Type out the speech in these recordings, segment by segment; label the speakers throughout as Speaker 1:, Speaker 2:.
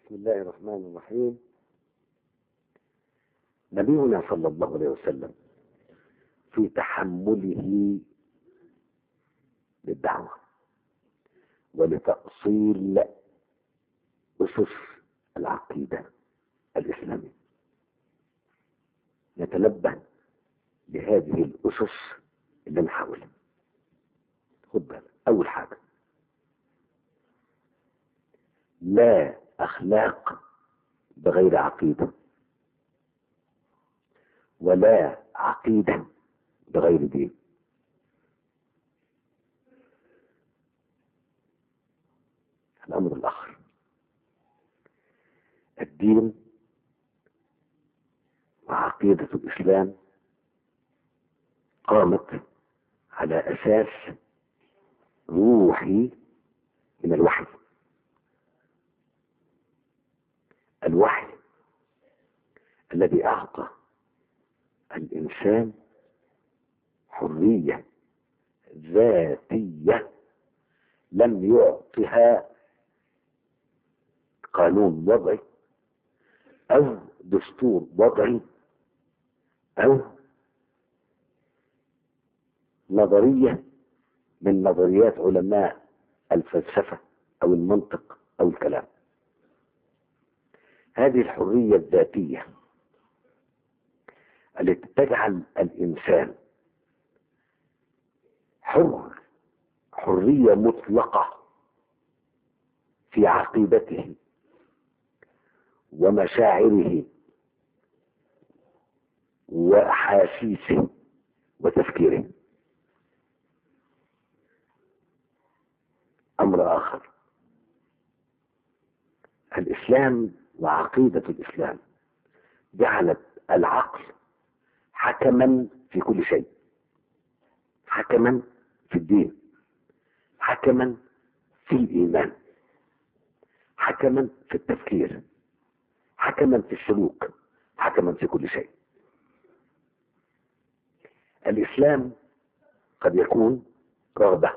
Speaker 1: بسم الله الرحمن الرحيم نبينا صلى الله عليه وسلم في تحمله للدعوة ولتأصيل أسس العقيدة الإسلامية نتنبه لهذه الأسس اللي نحاولها خد بالك أول حاجة لا أخلاق بغير عقيدة ولا عقيدة بغير دين الأمر الآخر الدين وعقيدة الإسلام قامت على أساس روحي من الوحي الوحي الذي أعطى الإنسان حرية ذاتية لم يعطها قانون وضعي أو دستور وضعي أو نظرية من نظريات علماء الفلسفة أو المنطق أو الكلام هذه الحرية الذاتية التي تجعل الإنسان حر حرية مطلقة في عقيدته ومشاعره وأحاسيسه وتفكيره أمر آخر الإسلام وعقيدة الإسلام جعلت العقل حكما في كل شيء حكما في الدين حكما في الإيمان حكما في التفكير حكما في السلوك حكما في كل شيء الإسلام قد يكون رغبة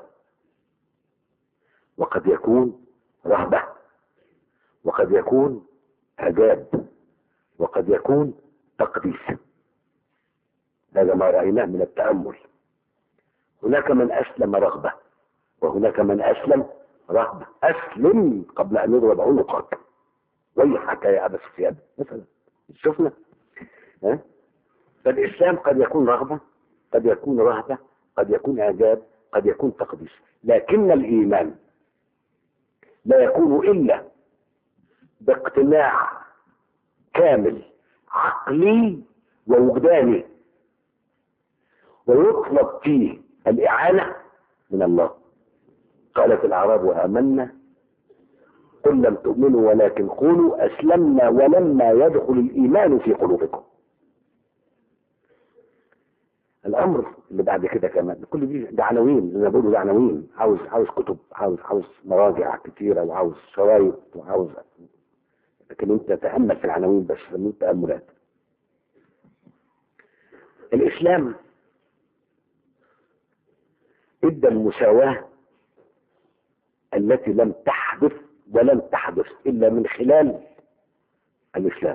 Speaker 1: وقد يكون رهبة وقد يكون عجاب وقد يكون تقديس هذا ما رأيناه من التأمل هناك من أسلم رغبة وهناك من أسلم رهبة أسلم قبل أن يضرب عنقك ويحك يا أبا سفيان مثلا شفنا ها فالإسلام قد يكون رغبة قد يكون رهبة قد يكون إعجاب قد يكون تقديس لكن الإيمان لا يكون إلا باقتناع كامل عقلي ووجداني ويطلب فيه الإعانة من الله قالت الأعراب آمنا قل لم تؤمنوا ولكن قولوا أسلمنا ولما يدخل الإيمان في قلوبكم الأمر اللي بعد كده كمان كل دي ده عناوين زي ما بيقولوا ده عناوين عاوز عاوز كتب عاوز عاوز مراجع كتيرة وعاوز شرايط وعاوز لكن انت تأمل في العناوين بس من تأملات الإسلام ادى المساواة التي لم تحدث ولن تحدث إلا من خلال الإسلام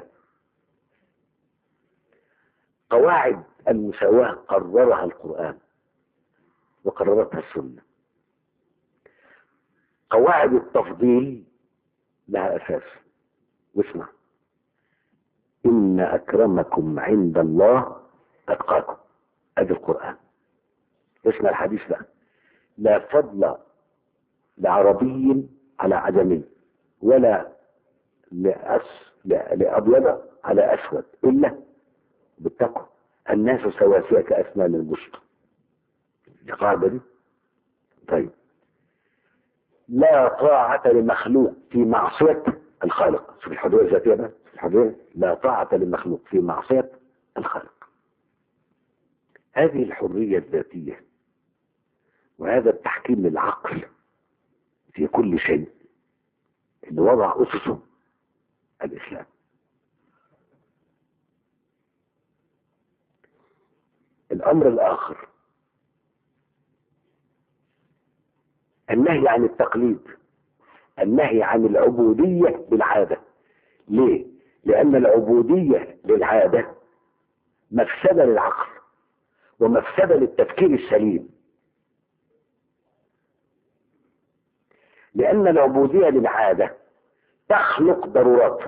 Speaker 1: قواعد المساواة قررها القرآن وقررتها السنة قواعد التفضيل لها أساس واسمع إن أكرمكم عند الله أتقاكم أدي القرآن اسمع الحديث بقى لا فضل لعربي على عجمي ولا لأس لأبيض على أسود إلا بالتقوى الناس سواسية كأسنان المشط دي قاعدة دي طيب لا طاعة لمخلوق في معصية الخالق شوف الحدود الذاتية بقى الحدود لا طاعة لمخلوق في معصية الخالق هذه الحرية الذاتية وهذا التحكيم للعقل في كل شيء اللي وضع أسسه الإسلام الأمر الآخر النهي عن التقليد النهي عن العبودية بالعادة ليه لان العبودية للعادة مفسدة للعقل ومفسدة للتفكير السليم لان العبودية للعادة تخلق ضرورات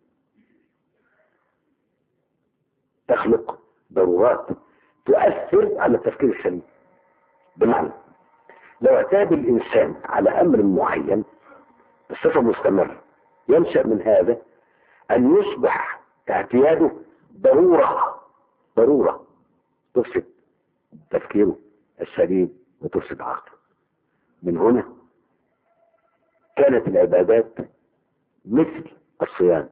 Speaker 1: تخلق ضرورات تؤثر على التفكير السليم بمعنى لو اعتاد الانسان على امر معين بصفه مستمره ينشا من هذا ان يصبح اعتياده ضروره ضروره تفسد تفكيره السليم وتفسد عقله من هنا كانت العبادات مثل الصيام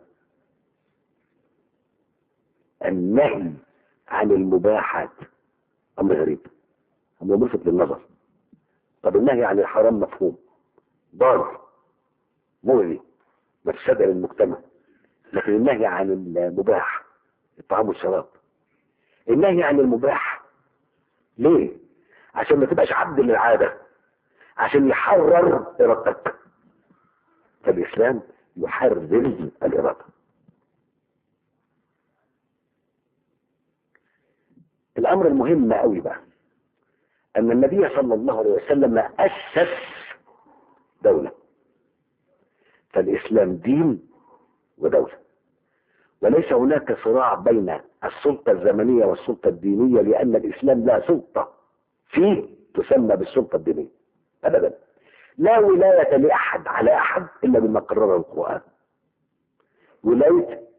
Speaker 1: النهي عن المباحات امر غريب امر ملفت للنظر طب النهي عن الحرام مفهوم ضار مؤذي مفسدة للمجتمع لكن النهي عن المباح الطعام والشراب النهي عن المباح ليه عشان ما تبقاش عبد للعادة عشان يحرر ارادتك فالاسلام يحرر الاراده الامر المهم قوي بقى ان النبي صلى الله عليه وسلم اسس دولة فالاسلام دين ودولة وليس هناك صراع بين السلطة الزمنية والسلطة الدينية لان الاسلام لا سلطة فيه تسمى بالسلطة الدينية ابدا لا ولاية لاحد على احد الا بما قرره القرآن ولاية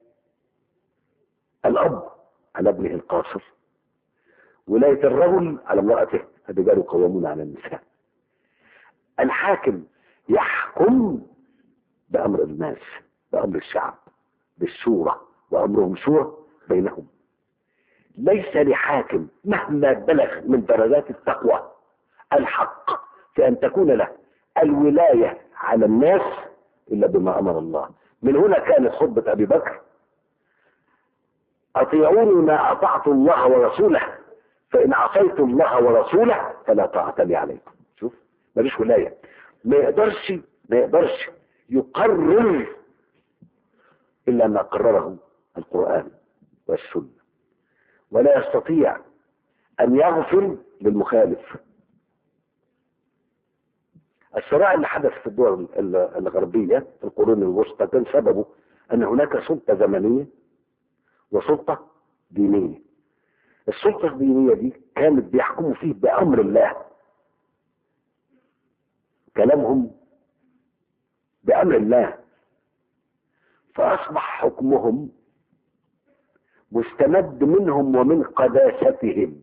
Speaker 1: الاب على ابنه القاصر ولاية الرجل على امرأته الرجال قوامون على النساء الحاكم يحكم بأمر الناس بأمر الشعب بالشورى وأمرهم شورى بينهم ليس لحاكم مهما بلغ من درجات التقوى الحق في أن تكون له الولاية على الناس إلا بما أمر الله من هنا كانت خطبة أبي بكر أطيعوني ما أطعت الله ورسوله فإن عصيت الله ورسوله فلا طاعة لي عليكم شوف ماليش ولاية ما يقدرش ما يقدرش يقرر إلا ما قرره القرآن والسنة ولا يستطيع أن يغفر للمخالف الصراع اللي حدث في الدول الغربية في القرون الوسطى كان سببه أن هناك سلطة زمنية وسلطة دينية السلطة الدينية دي كانت بيحكموا فيه بأمر الله كلامهم بأمر الله فأصبح حكمهم مستمد منهم ومن قداستهم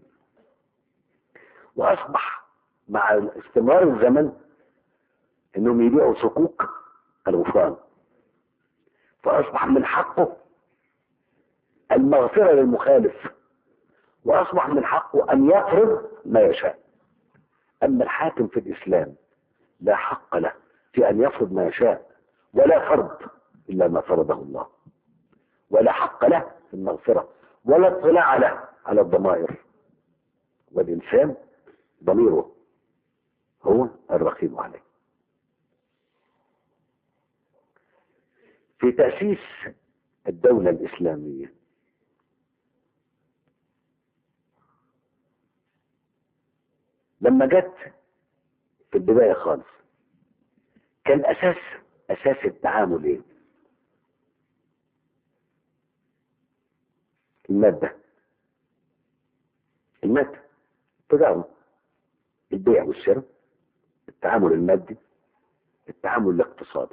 Speaker 1: وأصبح مع استمرار الزمن انهم يبيعوا صكوك الغفران فأصبح من حقه المغفرة للمخالف واصبح من حقه ان يفرض ما يشاء اما الحاكم في الاسلام لا حق له في ان يفرض ما يشاء ولا فرض الا ما فرضه الله ولا حق له في المغفرة ولا اطلاع له على الضمائر والانسان ضميره هو الرقيب عليه في تأسيس الدولة الإسلامية لما جت في البداية خالص كان أساس أساس التعامل إيه؟ المادة المادة التجارة البيع والشراء التعامل المادي التعامل الاقتصادي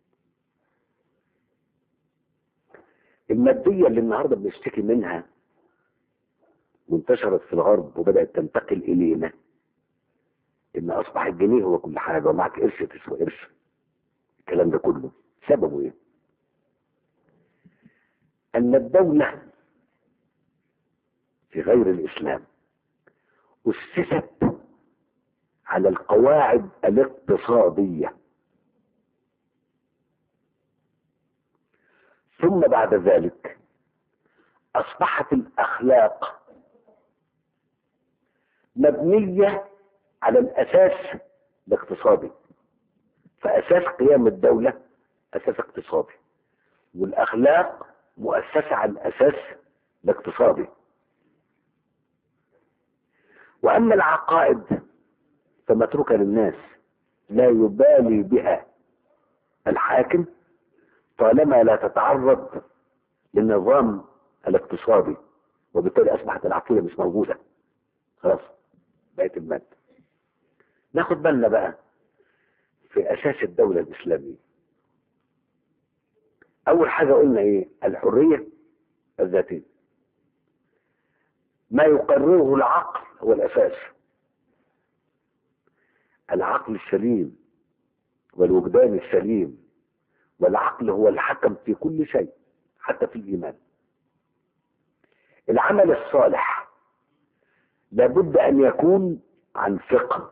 Speaker 1: المادية اللي النهاردة بنشتكي منها وانتشرت في الغرب وبدأت تنتقل إلينا ان اصبح الجنيه هو كل حاجه ومعك قرش تسوى قرش الكلام ده كله سببه ايه ان الدولة في غير الاسلام اسست على القواعد الاقتصادية ثم بعد ذلك اصبحت الاخلاق مبنيه على الاساس الاقتصادي فاساس قيام الدولة اساس اقتصادي والاخلاق مؤسسة على الاساس الاقتصادي واما العقائد فمتروكة للناس لا يبالي بها الحاكم طالما لا تتعرض للنظام الاقتصادي وبالتالي اصبحت العقيده مش موجوده خلاص بقت الماده ناخد بالنا بقى في اساس الدوله الاسلاميه اول حاجه قلنا ايه الحريه الذاتيه ما يقرره العقل هو الاساس العقل السليم والوجدان السليم والعقل هو الحكم في كل شيء حتى في الايمان العمل الصالح لابد ان يكون عن فقه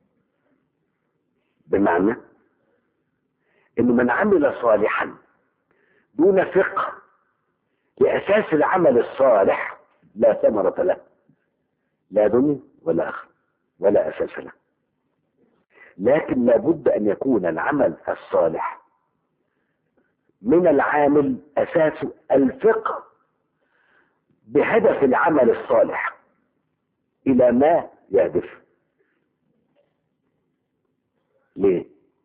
Speaker 1: بمعنى انه من عمل صالحا دون فقه لاساس العمل الصالح لا ثمرة له لا دنيا ولا اخر ولا اساس له لكن لابد ان يكون العمل الصالح من العامل اساسه الفقه بهدف العمل الصالح الى ما يهدف ليه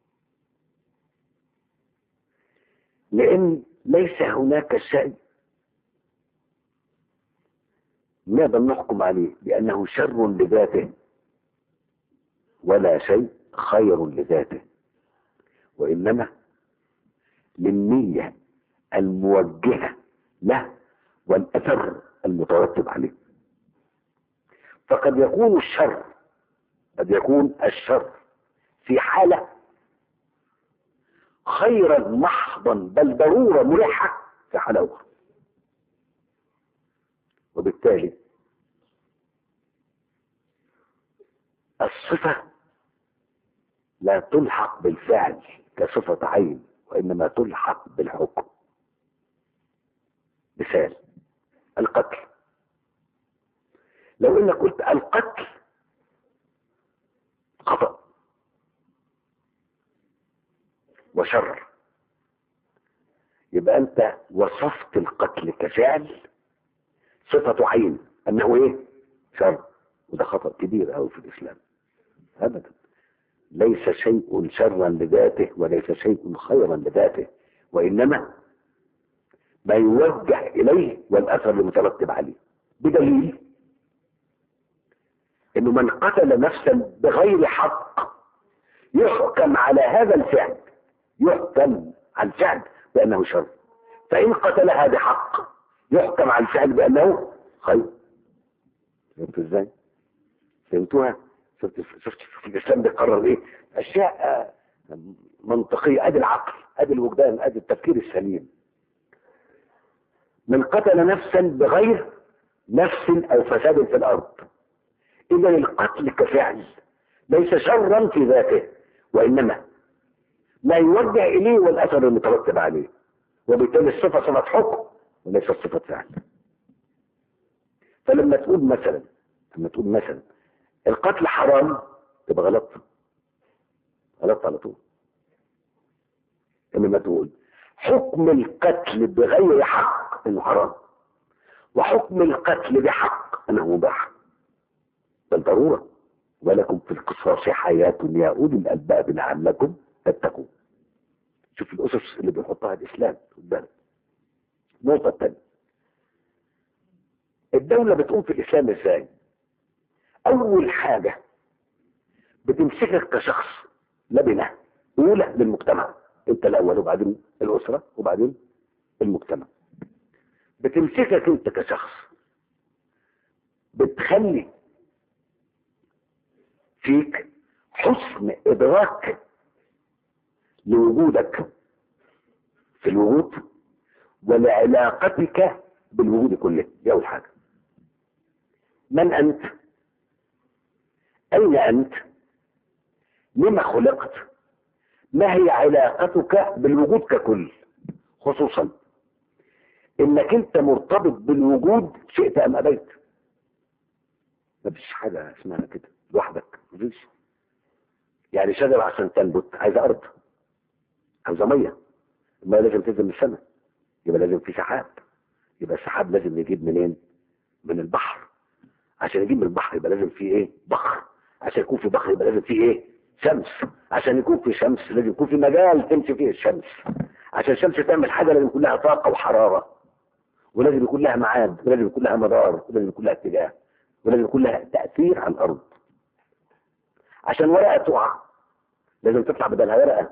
Speaker 1: لان ليس هناك شيء نقدر نحكم عليه بانه شر لذاته ولا شيء خير لذاته وانما للنيه الموجهه له والاثر المترتب عليه فقد يكون الشر قد يكون الشر في حالة خيرا محضا بل ضرورة ملحة في حالة أخرى وبالتالي الصفة لا تلحق بالفعل كصفة عين وإنما تلحق بالحكم مثال القتل لو انك قلت القتل خطأ وشر يبقى انت وصفت القتل كفعل صفة عين انه ايه شر وده خطأ كبير قوي في الاسلام ابدا ليس شيء شرا لذاته وليس شيء خيرا لذاته وانما ما يوجه اليه والاثر المترتب عليه بدليل انه من قتل نفسا بغير حق يحكم على هذا الفعل يحكم على الفعل بانه شر فان قتلها بحق يحكم على الفعل بانه خير فهمتوا ازاي فهمتوها شفت شفت في الاسلام بيقرر ايه اشياء منطقيه ادي العقل ادي الوجدان ادي التفكير السليم من قتل نفسا بغير نفس او فساد في الارض اذا القتل كفعل ليس شرا في ذاته وانما ما يوجه اليه والاثر المترتب عليه وبالتالي الصفه صفه حكم وليست صفه فعل فلما تقول مثلا لما تقول مثلا القتل حرام تبقى غلط غلط على طول انما تقول حكم القتل بغير حق انه حرام وحكم القتل بحق انه مباح بل ضرورة ولكم في القصاص حياة يا أولي الألباب لعلكم تتقون شوف الأسس اللي بيحطها الإسلام خد بالك النقطة الثانية الدولة بتقوم في الإسلام إزاي؟ أول حاجة بتمسكك كشخص لبنة أولى للمجتمع أنت الأول وبعدين الأسرة وبعدين المجتمع بتمسكك أنت كشخص بتخلي فيك حسن إدراك لوجودك في الوجود ولعلاقتك بالوجود كله دي أول حاجة من أنت أين أنت لما خلقت ما هي علاقتك بالوجود ككل خصوصا انك انت مرتبط بالوجود شئت ام ابيت مفيش حاجة اسمها كده لوحدك مفيش يعني شجرة عشان تنبت عايزة أرض عايزة مية المية لازم تنزل من السماء يبقى لازم في سحاب يبقى السحاب لازم يجيب منين من البحر عشان يجيب من البحر يبقى لازم في ايه بخر عشان يكون في بخر يبقى لازم في ايه شمس عشان يكون في شمس لازم يكون في مجال تمشي فيه الشمس عشان الشمس تعمل حاجه لازم يكون لها طاقه وحراره ولازم يكون لها معاد ولازم يكون لها مدار ولازم يكون لها اتجاه ولازم يكون لها تاثير على الارض عشان ورقه تقع لازم تطلع بدلها ورقه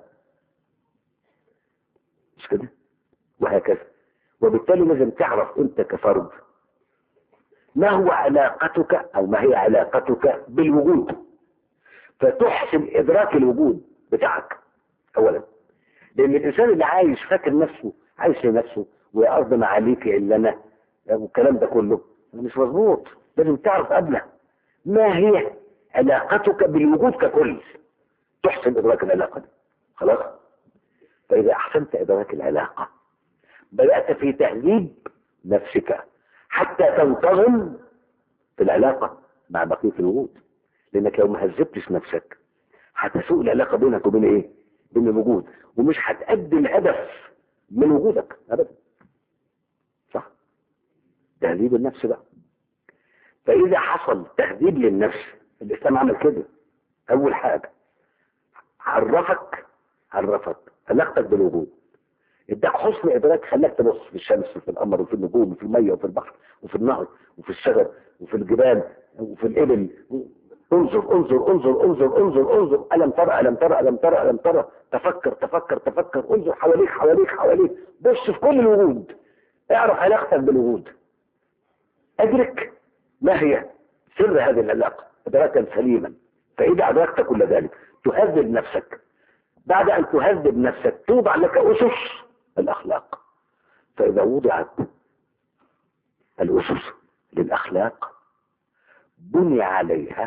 Speaker 1: مش كده وهكذا وبالتالي لازم تعرف انت كفرد ما هو علاقتك او ما هي علاقتك بالوجود فتحسن ادراك الوجود بتاعك اولا لان الانسان اللي عايش فاكر نفسه عايش لنفسه ويا ارض ما عليك الا انا والكلام ده كله مش مظبوط لازم تعرف قبله ما هي علاقتك بالوجود ككل تحسن ادراك العلاقه دي خلاص فاذا احسنت ادراك العلاقه بدات في تهذيب نفسك حتى تنتظم في العلاقه مع بقيه الوجود لانك لو ما هذبتش نفسك هتسوء العلاقه بينك وبين ايه؟ بين الوجود ومش هتأدي الهدف من وجودك ابدا صح؟ تهذيب النفس بقى فاذا حصل تهذيب للنفس الاسلام عمل كده اول حاجه عرفك عرفك علاقتك بالوجود اداك حسن ادراك خلاك تبص في الشمس وفي القمر وفي النجوم وفي الميه وفي البحر وفي النهر وفي الشجر وفي الجبال وفي الابل انظر انظر انظر انظر انظر انظر الم ترى الم ترى الم ترى الم ترى تفكر تفكر تفكر انظر حواليك حواليك حواليك بص في كل الوجود اعرف علاقتك بالوجود ادرك ما هي سر هذه العلاقه ادراكا سليما فاذا ادركت كل ذلك تهذب نفسك بعد ان تهذب نفسك توضع لك اسس الاخلاق فاذا وضعت الاسس للاخلاق بني عليها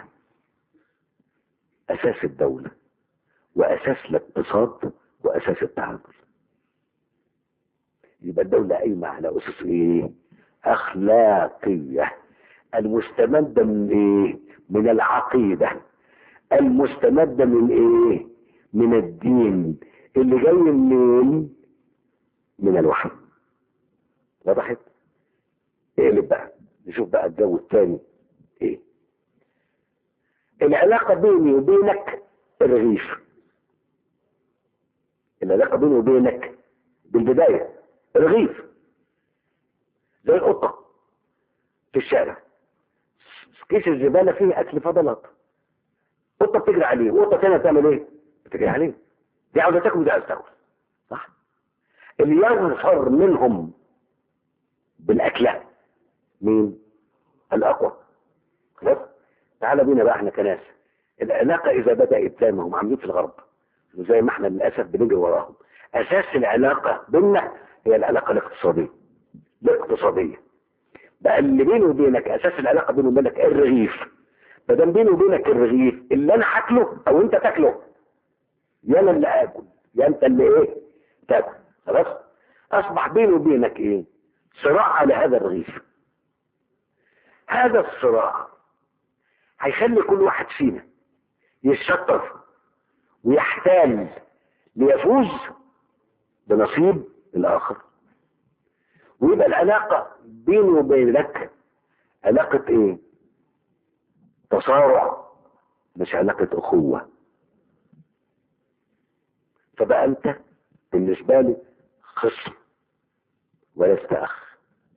Speaker 1: اساس الدوله واساس الاقتصاد واساس التعامل يبقى الدوله قايمه على اسس ايه اخلاقيه المستمده من ايه من العقيده المستمده من ايه من الدين اللي جاي منين من الوحي وضحت اقلب بقى نشوف بقى الجو الثاني ايه العلاقه بيني وبينك الرغيف العلاقه بيني وبينك بالبدايه رغيف زي القطه في الشارع كيس الزباله فيه اكل فضلات قطه بتجري عليه وقطه ثانيه تعمل ايه؟ بتجري عليه دي عاوزه تاكل ودي عاوزه تاكل صح؟ اللي يظفر منهم بالاكله مين؟ الاقوى خلاص؟ تعال بينا بقى احنا كناس العلاقه اذا بدات زي ما هم عاملين في الغرب وزي ما احنا للاسف بنجري وراهم اساس العلاقه بيننا هي العلاقه الاقتصاديه الاقتصاديه بقى اللي بيني وبينك اساس العلاقه بيني وبينك الرغيف ما دام بيني وبينك الرغيف اللي انا هاكله او انت تاكله يا انا اللي اكل يا انت اللي ايه تاكل خلاص اصبح بيني وبينك ايه صراع على هذا الرغيف هذا الصراع هيخلي كل واحد فينا يتشطر ويحتال ليفوز بنصيب الاخر ويبقى العلاقة بيني وبينك علاقة ايه تصارع مش علاقة اخوة فبقى انت بالنسبة لي خصم ولست اخ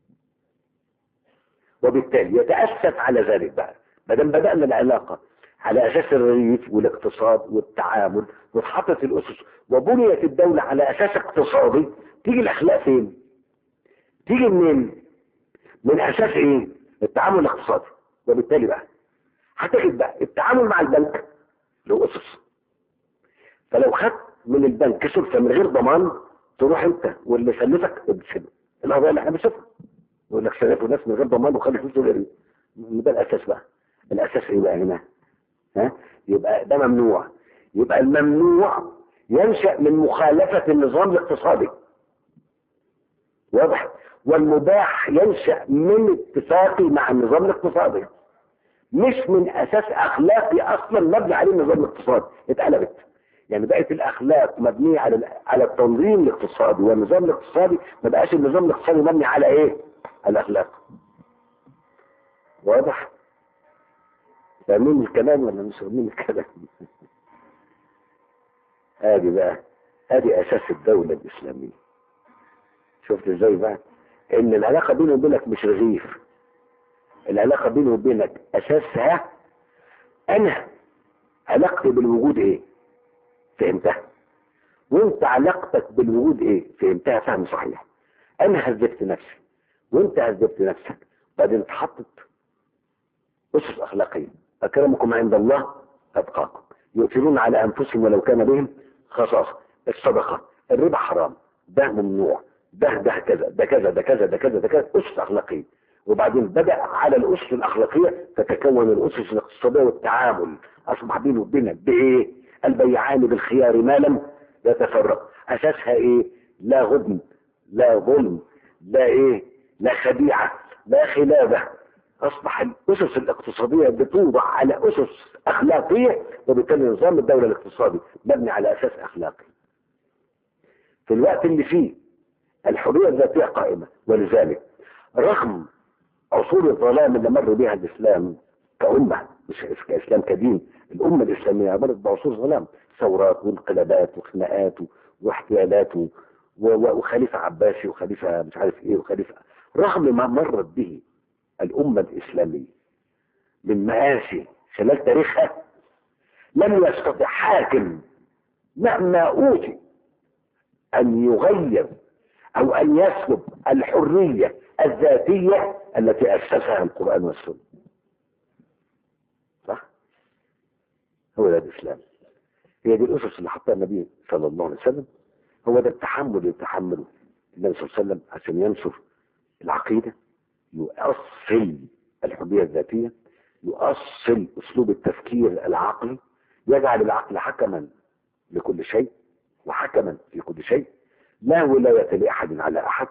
Speaker 1: وبالتالي يتأسف على ذلك بقى ما دام بدأنا العلاقة على اساس الرغيف والاقتصاد والتعامل واتحطت الاسس وبنيت الدولة على اساس اقتصادي تيجي الاخلاق فين؟ تيجي منين؟ من اساس ايه؟ التعامل الاقتصادي وبالتالي بقى هتجد بقى التعامل مع البنك له اسس فلو خدت من البنك سلفه من غير ضمان تروح انت واللي سلفك تسلفه القضيه اللي احنا بنشوفها يقول لك سلفوا ناس من غير ضمان وخلي فلوسه غيري ده الاساس بقى الاساس ايه بقى هنا؟ ها؟ يبقى ده ممنوع يبقى الممنوع ينشأ من مخالفة النظام الاقتصادي واضح والمباح ينشأ من اتفاقي مع النظام الاقتصادي مش من اساس اخلاقي اصلا مبني عليه النظام الاقتصادي اتقلبت يعني بقت الاخلاق مبنيه على على التنظيم الاقتصادي والنظام الاقتصادي ما بقاش النظام الاقتصادي مبني على ايه؟ على الاخلاق واضح؟ فاهمين الكلام ولا مش فاهمين الكلام؟ ادي بقى ادي اساس الدوله الاسلاميه شفت ازاي بقى؟ ان العلاقه بيني وبينك مش رغيف العلاقه بيني وبينك اساسها انا علاقتي بالوجود ايه؟ فهمتها وانت علاقتك بالوجود ايه فهمتها فهم صحيح انا هذبت نفسي وانت هذبت نفسك بعدين اتحطت اسس اخلاقيه اكرمكم عند الله اتقاكم يؤثرون على انفسهم ولو كان بهم خصاصه الصدقه الربا حرام ده ممنوع ده ده كذا ده كذا ده كذا ده كذا ده كذا اسس اخلاقيه وبعدين بدا على الاسس الاخلاقيه تتكون الاسس الاقتصاديه والتعامل اصبح بيني وبينك بايه؟ البيعان بالخيار ما لم يتفرق اساسها ايه لا غبن لا ظلم لا ايه لا خديعه لا خلافه اصبح الاسس الاقتصاديه بتوضع على اسس اخلاقيه وبالتالي نظام الدوله الاقتصادي مبني على اساس اخلاقي في الوقت اللي فيه الحريه الذاتيه قائمه ولذلك رغم عصور الظلام اللي مر بها الاسلام كأمة مش كإسلام كدين الأمة الإسلامية مرت بعصور ظلام ثورات وانقلابات وخناقات واحتيالات وخليفة عباسي وخليفة مش عارف إيه وخليفة رغم ما مرت به الأمة الإسلامية من مآسي خلال تاريخها لم يستطع حاكم مهما أوتي أن يغير أو أن يسلب الحرية الذاتية التي أسسها القرآن والسنة صح هو ده الاسلام هي دي الاسس اللي حطها النبي صلى الله عليه وسلم هو ده التحمل اللي يتحمله النبي صلى الله عليه وسلم عشان ينصر العقيده يؤصل الحريه الذاتيه يؤصل اسلوب التفكير العقلي يجعل العقل حكما لكل شيء وحكما في كل شيء لا ولايه لاحد على احد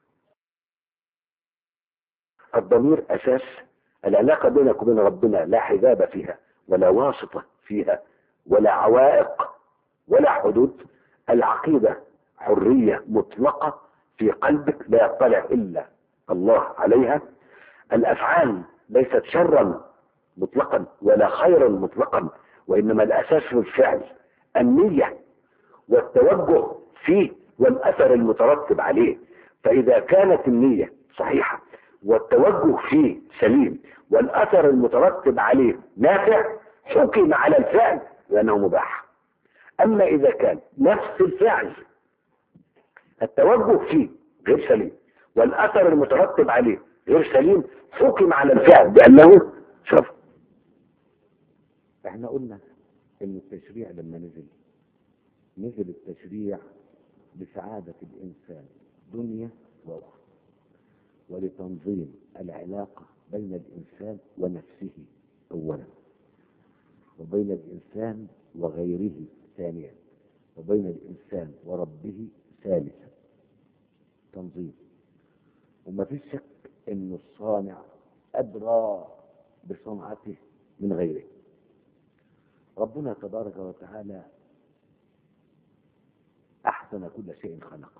Speaker 1: الضمير اساس العلاقة بينك وبين ربنا لا حجاب فيها ولا واسطة فيها ولا عوائق ولا حدود العقيدة حرية مطلقة في قلبك لا يطلع إلا الله عليها الأفعال ليست شرا مطلقا ولا خيرا مطلقا وإنما الأساس في الفعل النية والتوجه فيه والأثر المترتب عليه فإذا كانت النية صحيحة والتوجه فيه سليم والاثر المترتب عليه نافع حكم على الفعل لانه مباح اما اذا كان نفس الفعل التوجه فيه غير سليم والاثر المترتب عليه غير سليم حكم على الفعل بانه شر احنا قلنا ان التشريع لما نزل نزل التشريع لسعاده الانسان دنيا واخرى ولتنظيم العلاقة بين الإنسان ونفسه أولا وبين الإنسان وغيره ثانيا وبين الإنسان وربه ثالثا تنظيم وما في شك أن الصانع أدرى بصنعته من غيره ربنا تبارك وتعالى أحسن كل شيء خلقه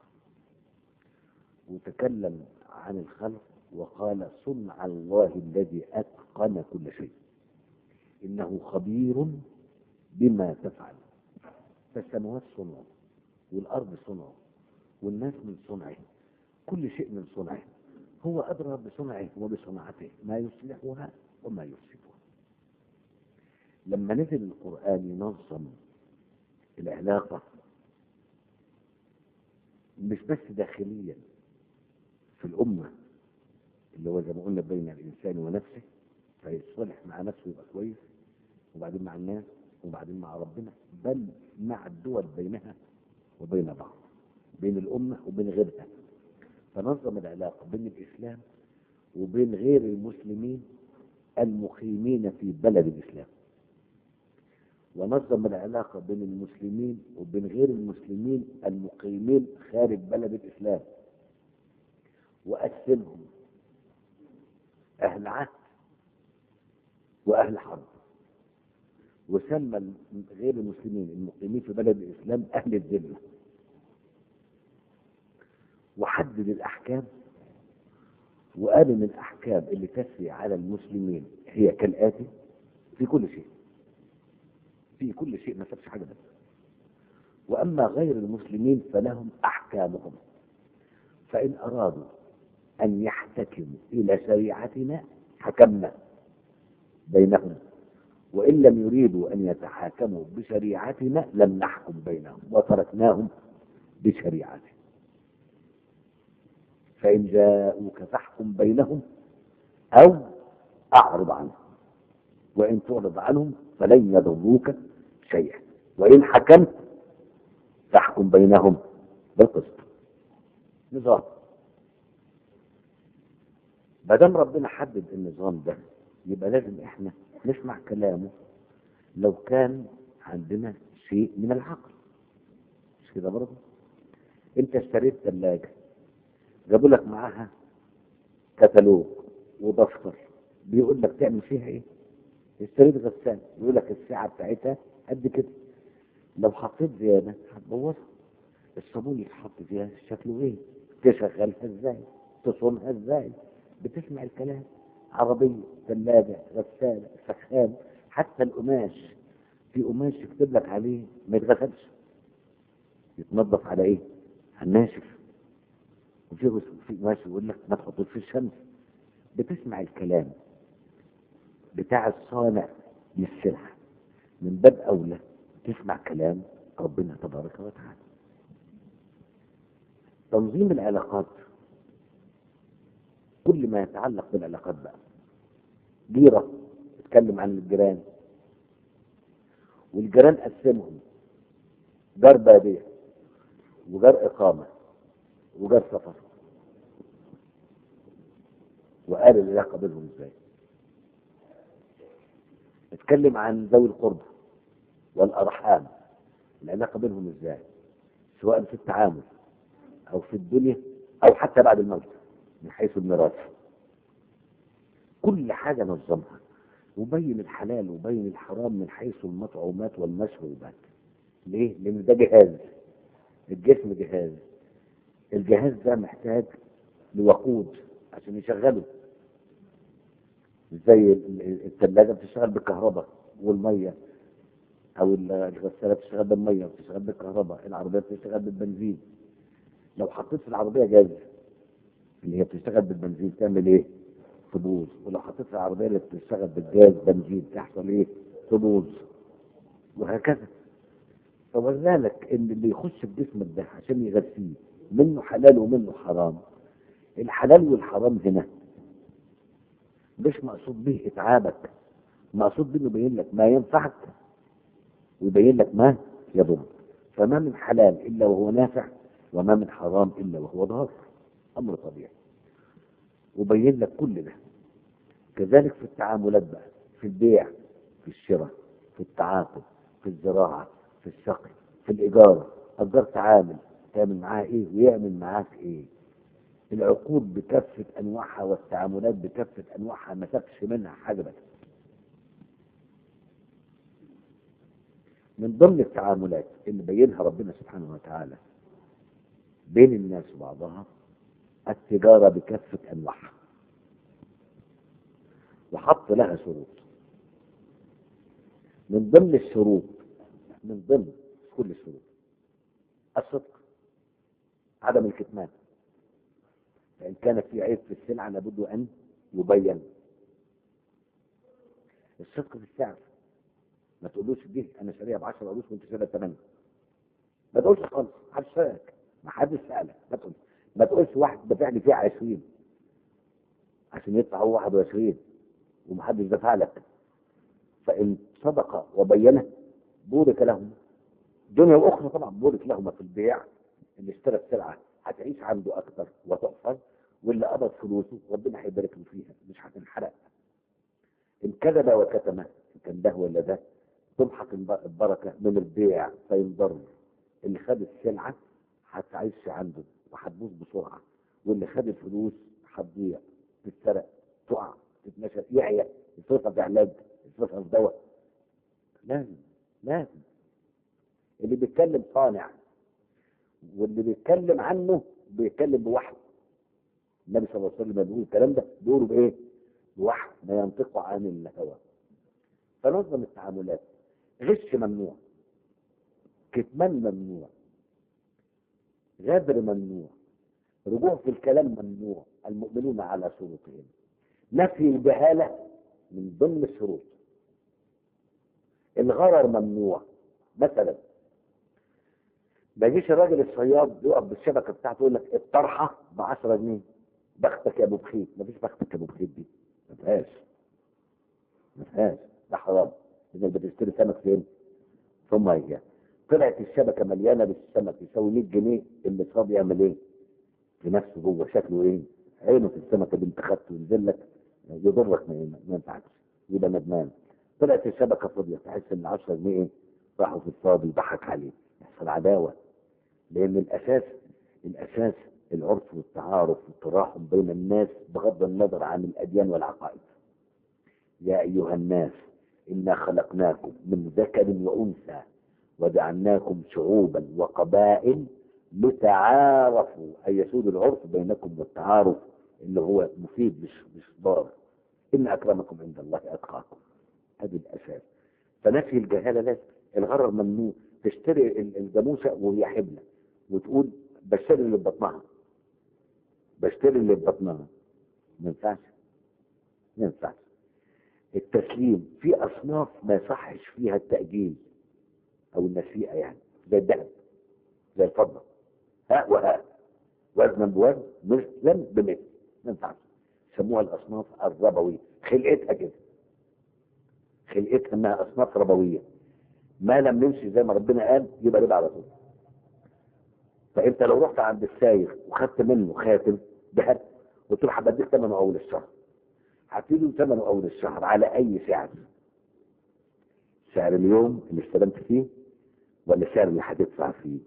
Speaker 1: وتكلم عن الخلق وقال صنع الله الذي أتقن كل شيء إنه خبير بما تفعل فالسماوات صنعه والأرض صنعه والناس من صنعه كل شيء من صنعه هو أدرى بصنعه وبصنعته ما يصلحها وما يفسدها لما نزل القرآن ينظم العلاقة مش بس داخليا في الأمة اللي هو زي ما قلنا بين الإنسان ونفسه فيصلح مع نفسه يبقى كويس وبعدين مع الناس وبعدين مع ربنا بل مع الدول بينها وبين بعض بين الأمة وبين غيرها فنظم العلاقة بين الإسلام وبين غير المسلمين المقيمين في بلد الإسلام ونظم العلاقة بين المسلمين وبين غير المسلمين المقيمين خارج بلد الإسلام وقسمهم أهل عهد وأهل حرب وسمى الم- غير المسلمين المقيمين في بلد الإسلام أهل الذمة وحدد الأحكام وقال ان الأحكام اللي تسري على المسلمين هي كالآتي في كل شيء في كل شيء ما سابش حاجة بس وأما غير المسلمين فلهم أحكامهم فإن أرادوا أن يحتكموا إلى شريعتنا حكمنا بينهم وإن لم يريدوا أن يتحاكموا بشريعتنا لم نحكم بينهم وتركناهم بشريعتنا فإن جاءوك فاحكم بينهم أو أعرض عنهم وإن تعرض عنهم فلن يضروك شيئا وإن حكمت فاحكم بينهم بالقسط نظام ما دام ربنا حدد النظام ده يبقى لازم احنا نسمع كلامه لو كان عندنا شيء من العقل مش كده برضه انت اشتريت ثلاجه جابوا لك معاها كتالوج ودفتر بيقول لك تعمل فيها ايه اشتريت غسالة يقول لك الساعة بتاعتها قد كده لو حطيت زيادة هتبوظها الصابون اللي تحط فيها شكله ايه تشغلها ازاي تصونها ازاي بتسمع الكلام عربية ثلاجة غسالة سخان حتى القماش في قماش يكتب لك عليه ما يتغسلش يتنظف على ايه على الناشف وفي غس- في قماش يقول لك ما تحطوش في الشمس بتسمع الكلام بتاع الصانع للسلعة من باب أولى تسمع كلام ربنا تبارك وتعالى تنظيم العلاقات كل ما يتعلق بالعلاقات بقى جيرة تتكلم عن الجيران والجيران قسمهم جار بادية وجار إقامة وجار سفر وقال العلاقة بينهم ازاي اتكلم عن ذوي القربى والأرحام العلاقة بينهم ازاي سواء في التعامل أو في الدنيا أو حتى بعد الموت من حيث الميراث كل حاجة نظمها وبين الحلال وبين الحرام من حيث المطعومات والمشروبات ليه؟ لأن ده جهاز الجسم جهاز الجهاز ده محتاج لوقود عشان يشغله زي ال- ال- الثلاجة بتشتغل بالكهرباء والمية أو ال- الغسالة بتشتغل بالمية وبتشتغل بالكهرباء العربية بتشتغل بالبنزين لو حطيت في العربية جاز اللي هي بتشتغل بالبنزين تعمل ايه؟ تبوظ ولو حطيت في العربية اللي بتشتغل بالجاز بنزين تحصل ايه؟ تبوظ وهكذا فوذلك ان اللي يخش في جسمك ده عشان يغذيه منه حلال ومنه حرام الحلال والحرام هنا مش مقصود به اتعابك مقصود به انه يبين لك ما ينفعك ويبين لك ما يضرك فما من حلال الا وهو نافع وما من حرام الا وهو ضار امر طبيعي وبين لك كل ده كذلك في التعاملات بقى في البيع في الشراء في التعاقد في الزراعه في السقي في الايجار اجرت عامل تعمل معاه ايه ويعمل معاك ايه العقود بكافة أنواعها والتعاملات بكافة أنواعها ما سابش منها حاجة بس من ضمن التعاملات اللي بينها ربنا سبحانه وتعالى بين الناس وبعضها التجارة بكافة أنواعها وحط لها شروط من ضمن الشروط من ضمن كل الشروط الصدق عدم الكتمان فإن كان في عيب في السلعة لابد أن يبين الصدق في السعر ما تقولوش دي أنا شاريها ب 10 قروش وأنت شاريها ب 8 ما تقولش خالص محدش سألك ما حدش سألك ما تقول ما تقولش واحد دافع لي فيها 20 عشان يدفع هو 21 ومحدش دفع لك فإن صدق وبينه بورك لهم دنيا وأخرى طبعا بورك لهما في البيع اللي اشترى السلعة هتعيش عنده أكثر وتحفظ واللي قبض فلوسه ربنا هيبارك له فيها مش هتنحرق إن كذب وكتم إن كان ده ولا ده تمحق الب- البركة من البيع فينضر اللي خد السلعة هتعيش عنده وهتبوظ بسرعة واللي خد الفلوس هتضيع تتسرق تقع تتنشر يعيا يصرفها في علاج يصرفها في دواء لازم لازم اللي بيتكلم صانع واللي بيتكلم عنه بيتكلم بوحي النبي صلى الله عليه وسلم بيقول الكلام ده بيقوله بايه؟ بوحي ما ينطق عن الهوى فنظم التعاملات غش ممنوع كتمان ممنوع غدر ممنوع رجوع في الكلام ممنوع المؤمنون على شروطهم نفي الجهالة من ضمن الشروط الغرر ممنوع مثلا ما يجيش الراجل الصياد يقف بالشبكه بتاعته يقول لك الطرحه ب 10 جنيه بختك يا ابو بخيت ما فيش بختك يا ابو بخيت دي ما فيهاش ما فيهاش ده حرام انك بتشتري سمك فين؟ في ميه طلعت الشبكه مليانه بالسمك يساوي 100 جنيه اللي صاب يعمل ايه؟ في نفسه جوه شكله ايه؟ عينه في السمكه اللي انت خدته ينزل لك يضرك ما ما ينفعش يبقى ندمان طلعت الشبكه فاضيه تحس ان 10 جنيه ايه؟ راحوا في الفاضي ضحك عليه يحصل عداوه لان الاساس الاساس العرف والتعارف والتراحم بين الناس بغض النظر عن الاديان والعقائد يا ايها الناس انا خلقناكم من ذكر وانثى وجعلناكم شعوبا وقبائل لتعارفوا اي يسود العرف بينكم والتعارف اللي هو مفيد مش مش ضار ان اكرمكم عند الله اتقاكم هذه الاساس فنفي الجهاله لازم الغرر ممنوع تشتري ال- الجاموسه وهي حبلة وتقول بشتري اللي ببطنها بشتري اللي ببطنها ما ينفعش ما ينفعش التسليم في اصناف ما يصحش فيها التاجيل او النسيئه يعني زي الذهب زي الفضه هاء وهاء وزنا بوزن مثلا بمثل ما ينفعش سموها الاصناف الربويه خلقتها كده خلقتها انها اصناف ربويه ما لم نمشي زي ما ربنا قال يبقى ربا على طول فانت لو رحت عند السايغ وخدت منه خاتم ذهب قلت له هبديك ثمنه اول الشهر هتديله ثمنه اول الشهر على اي سعر سعر اليوم اللي استلمت فيه ولا سعر اللي هتدفع فيه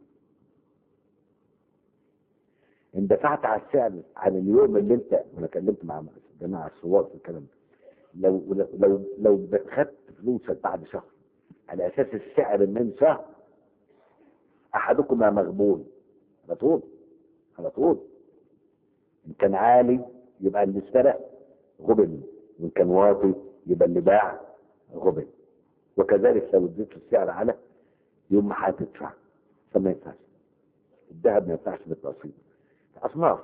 Speaker 1: ان دفعت على السعر عن اليوم اللي انت وانا كلمت مع جماعه الصوات في الكلام ده لو لو لو, لو خدت فلوسك بعد شهر على اساس السعر من شهر احدكما مغبون على طول على طول ان كان عالي يبقى اللي اشترى غبن وان كان واطي يبقى اللي باع غبن وكذلك لو اديت السعر على يوم ما هتدفع فما ينفعش الذهب ما ينفعش بالتقسيط اصناف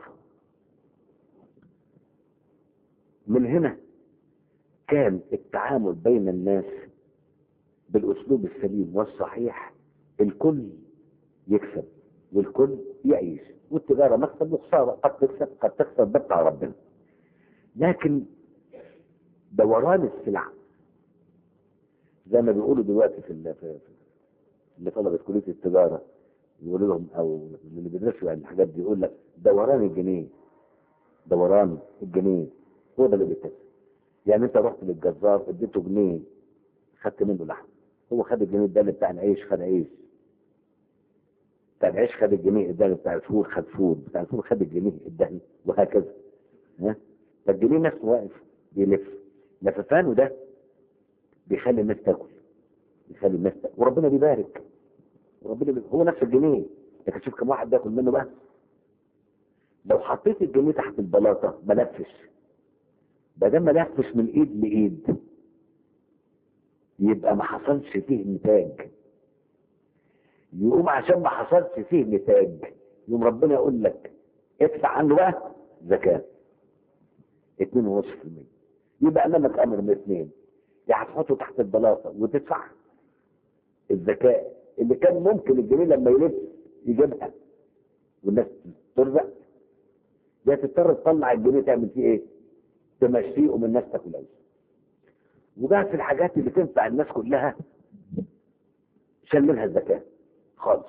Speaker 1: من هنا كان التعامل بين الناس بالاسلوب السليم والصحيح الكل يكسب والكل يعيش والتجاره مكسب وخساره قد تكسب قد تخسر ده بتاع ربنا لكن دوران السلع زي ما بيقولوا دلوقتي في ال- في في- اللي طلبة كلية التجارة يقولوا لهم او اللي بيدرسوا يعني الحاجات دي يقول لك دوران الجنيه دوران الجنيه هو ده اللي بيكسب يعني انت رحت للجزار اديته جنيه خدت منه لحم هو خد الجنيه الدالي بتاع العيش خد عيش بتاع العيش خد الجنيه الدالي بتاع الفول خد فول بتاع الفول خد الجنيه الدالي وهكذا ها فالجنيه نفسه واقف بيلف لففانه ده بيخلي الناس تاكل بيخلي الناس تاكل وربنا بيبارك وربنا بي... هو نفس الجنيه لكن شوف كم واحد بياكل منه بقى لو حطيت الجنيه تحت البلاطه ما لفش ده ده ما لفش من ايد لايد يبقى ما حصلش فيه نتاج يقوم عشان ما حصلش فيه نتاج يقوم ربنا يقول لك ادفع عنه بقى زكاه 2.5% يبقى امامك امر من اثنين يا هتحطه تحت البلاطه وتدفع الزكاه اللي كان ممكن الجنيه لما يلف يجيبها والناس ترزق يا تضطر تطلع الجنيه تعمل فيه ايه؟ تمشيه ومن الناس تاكل عيش وجاء في الحاجات اللي تنفع الناس كلها شال منها الزكاه خالص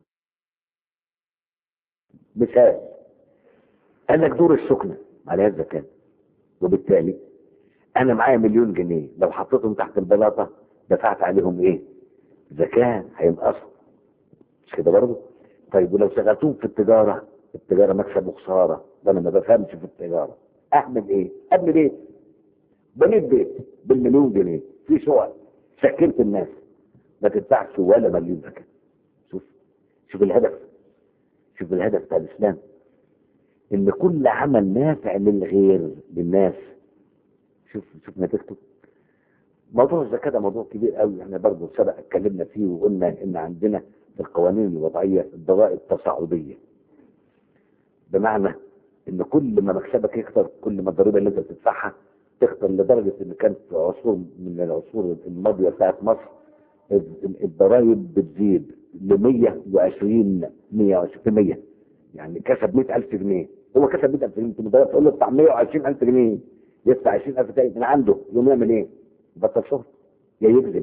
Speaker 1: مثال قال لك دور السكنه عليها الزكاه وبالتالي انا معايا مليون جنيه لو حطيتهم تحت البلاطه دفعت عليهم ايه؟ زكاه هينقصوا مش كده برضه؟ طيب ولو شغلتهم في التجاره التجاره مكسب وخساره ده انا ما بفهمش في التجاره اعمل ايه؟ ابني بيت بنيت بيت بالمليون جنيه في شقق سكنت الناس ما تدفعش ولا مليون زكاه شوف شوف الهدف شوف الهدف بتاع الاسلام ان كل عمل نافع للغير للناس شوف شوف نتيجته موضوع الزكاه ده موضوع كبير قوي احنا برضه سبق اتكلمنا فيه وقلنا ان عندنا في القوانين الوضعيه الضرائب تصاعديه بمعنى ان كل ما مكسبك يكتر كل ما الضريبه اللي انت بتدفعها تكتر لدرجه ان كانت في عصور من العصور الماضيه بتاعت مصر الضرائب بتزيد ل 120 120% يعني كسب 100000 جنيه هو كسب 100000 جنيه انت مدرب تقول له ادفع 120000 جنيه يدفع 20000 تاني من عنده يقوم يعمل ايه؟ بطل شغل يا يكذب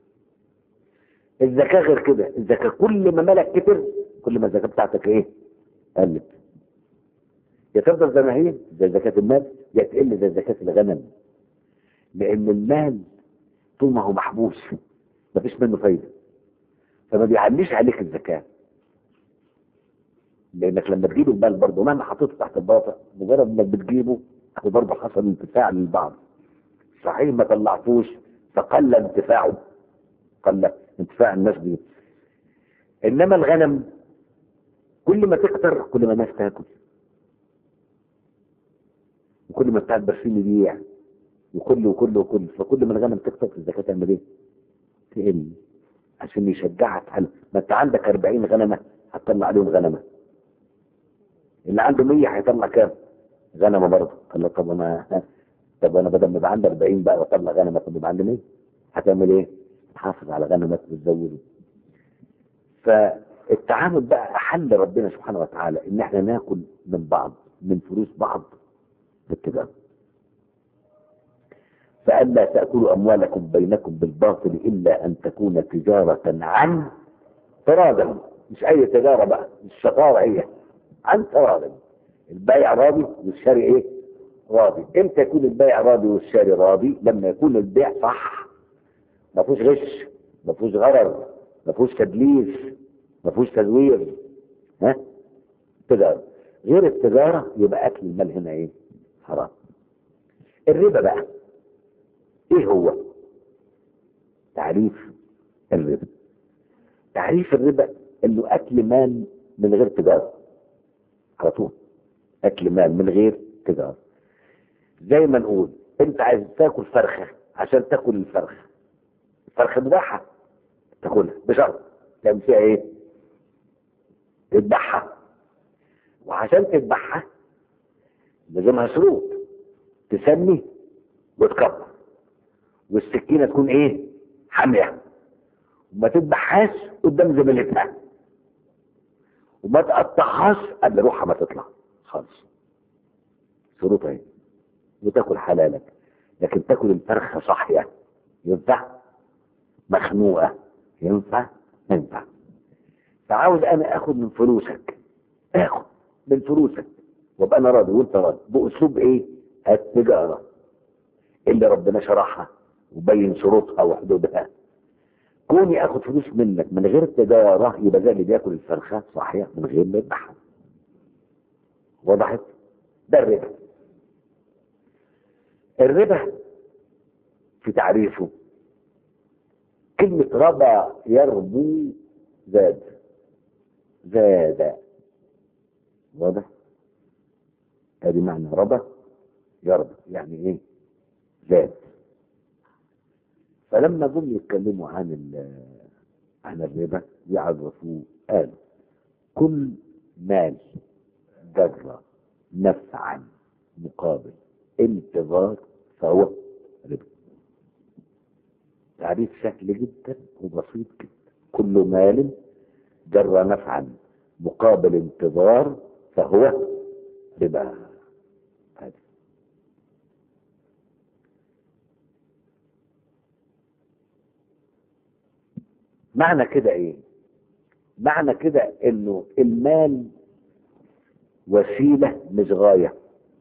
Speaker 1: الزكاه غير كده الزكاه كل ما مالك كتر كل ما الزكاه بتاعتك ايه؟ قلت يا تفضل زي ما هي زي زكاه المال يا تقل زي زكاه الغنم لان المال طول ما هو محبوس مفيش منه فايده فما بيعليش عليك الزكاه لانك لما تجيب المال برضه مهما حطيته تحت الباطة مجرد انك بتجيبه هو برضه حصل انتفاع للبعض صحيح ما طلعتوش فقل انتفاعه قل انتفاع الناس بيه انما الغنم كل ما تكتر كل ما الناس تاكل وكل ما بتاع البرسيم يبيع وكل وكل وكل فكل ما الغنم تكتر الزكاه تعمل ايه؟ تقل عشان يشجعك على ما انت عندك 40 غنمه هتطلع عليهم غنمه اللي عنده 100 هيطلع كام؟ غنمه برضه قال له طب انا طب انا بدل ما يبقى عندي 40 بقى واطلع غنمه طب يبقى عندي 100 هتعمل ايه؟ تحافظ على غنمك وتزوده فالتعامل بقى احل ربنا سبحانه وتعالى ان احنا ناكل من بعض من فلوس بعض بالتجاره فألا تأكلوا أموالكم بينكم بالباطل إلا أن تكون تجارة عن تراض مش أي تجارة بقى مش شطارة هي عن تراض البيع راضي والشاري إيه؟ راضي إمتى يكون البيع راضي والشاري راضي؟ لما يكون البيع صح ما فيهوش غش ما فيهوش غرر ما فيهوش تدليس ما فيهوش تزوير ها؟ تجارة غير التجارة يبقى أكل المال هنا إيه؟ حرام الربا بقى ايه هو تعريف الربا تعريف الربا انه اكل مال من غير تجاره على طول اكل مال من غير تجاره زي ما نقول انت عايز تاكل فرخه عشان تاكل الفرخه الفرخه مباحه تاكلها بشرط تعمل فيها ايه تذبحها وعشان تذبحها لازمها شروط تسمي وتكبر والسكينه تكون ايه حاميه وما تذبحهاش قدام زميلتها وما تقطعهاش قبل روحها ما تطلع خالص شروطها ايه وتاكل حلالك لكن تاكل الفرخه صاحيه ينفع مخنوقه ينفع ينفع فعاوز انا اخد من فلوسك اخد من فلوسك وابقى انا راضي وانت راضي باسلوب ايه التجاره اللي ربنا شرحها وبين شروطها وحدودها كوني اخد فلوس منك من غير تجاره يبقى زي اللي بياكل الفرخه صحيح من غير ما يذبحها وضحت ده الربا الربا في تعريفه كلمة ربا يربو زاد زاد واضح ادي معنى ربا يربو يعني ايه زاد فلما جم يتكلموا عن عن الربا يعرفوه قالوا كل مال جر نفعا مقابل انتظار فهو ربا تعريف سهل جدا وبسيط جدا كل مال جر نفعا مقابل انتظار فهو ربا هذا معنى كده ايه معنى كده انه المال وسيلة مش غاية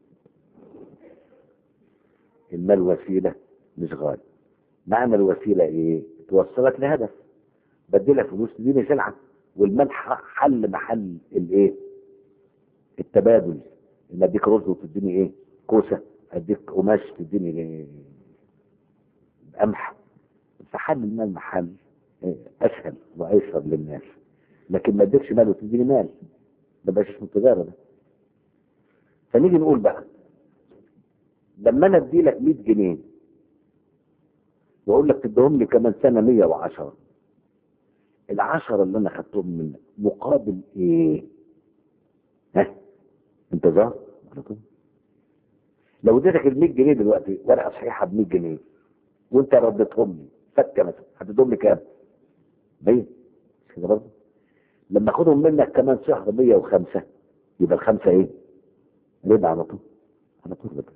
Speaker 1: المال وسيلة مش غاية معنى الوسيلة ايه توصلك لهدف بدلها فلوس تديني سلعة والمال حل محل الايه التبادل ان اديك رز وتديني ايه كوسة اديك قماش تديني إيه؟ قمح فحل المال محل إيه، اسهل وايسر للناس لكن ما اديكش مال وتديني مال ما بقاش اسمه تجاره ده فنيجي نقول بقى لما انا ادي لك 100 جنيه واقول لك تديهم لي كمان سنه 110 العشرة اللي انا خدتهم منك مقابل ايه؟ ها؟ انتظار على طول لو اديتك ال 100 جنيه دلوقتي ورقه صحيحه ب 100 جنيه وانت رديتهم لي فكه مثلا هتديهم لي كام؟ 100 مش كده برضه؟ لما اخدهم منك كمان شهر 105 يبقى الخمسه ايه؟ ربا على طول على طول ربا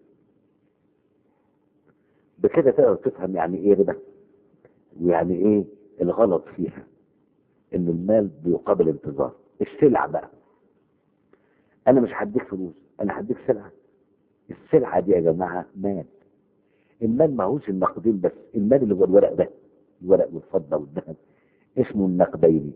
Speaker 1: بكده تقدر تفهم يعني ايه ربا ويعني ايه الغلط فيها ان المال بيقابل انتظار السلع بقى انا مش هديك فلوس انا هديك سلعه السلعه دي يا جماعه مال المال ماهوش النقدين بس المال اللي هو الورق ده الورق والفضه والذهب اسمه النقدين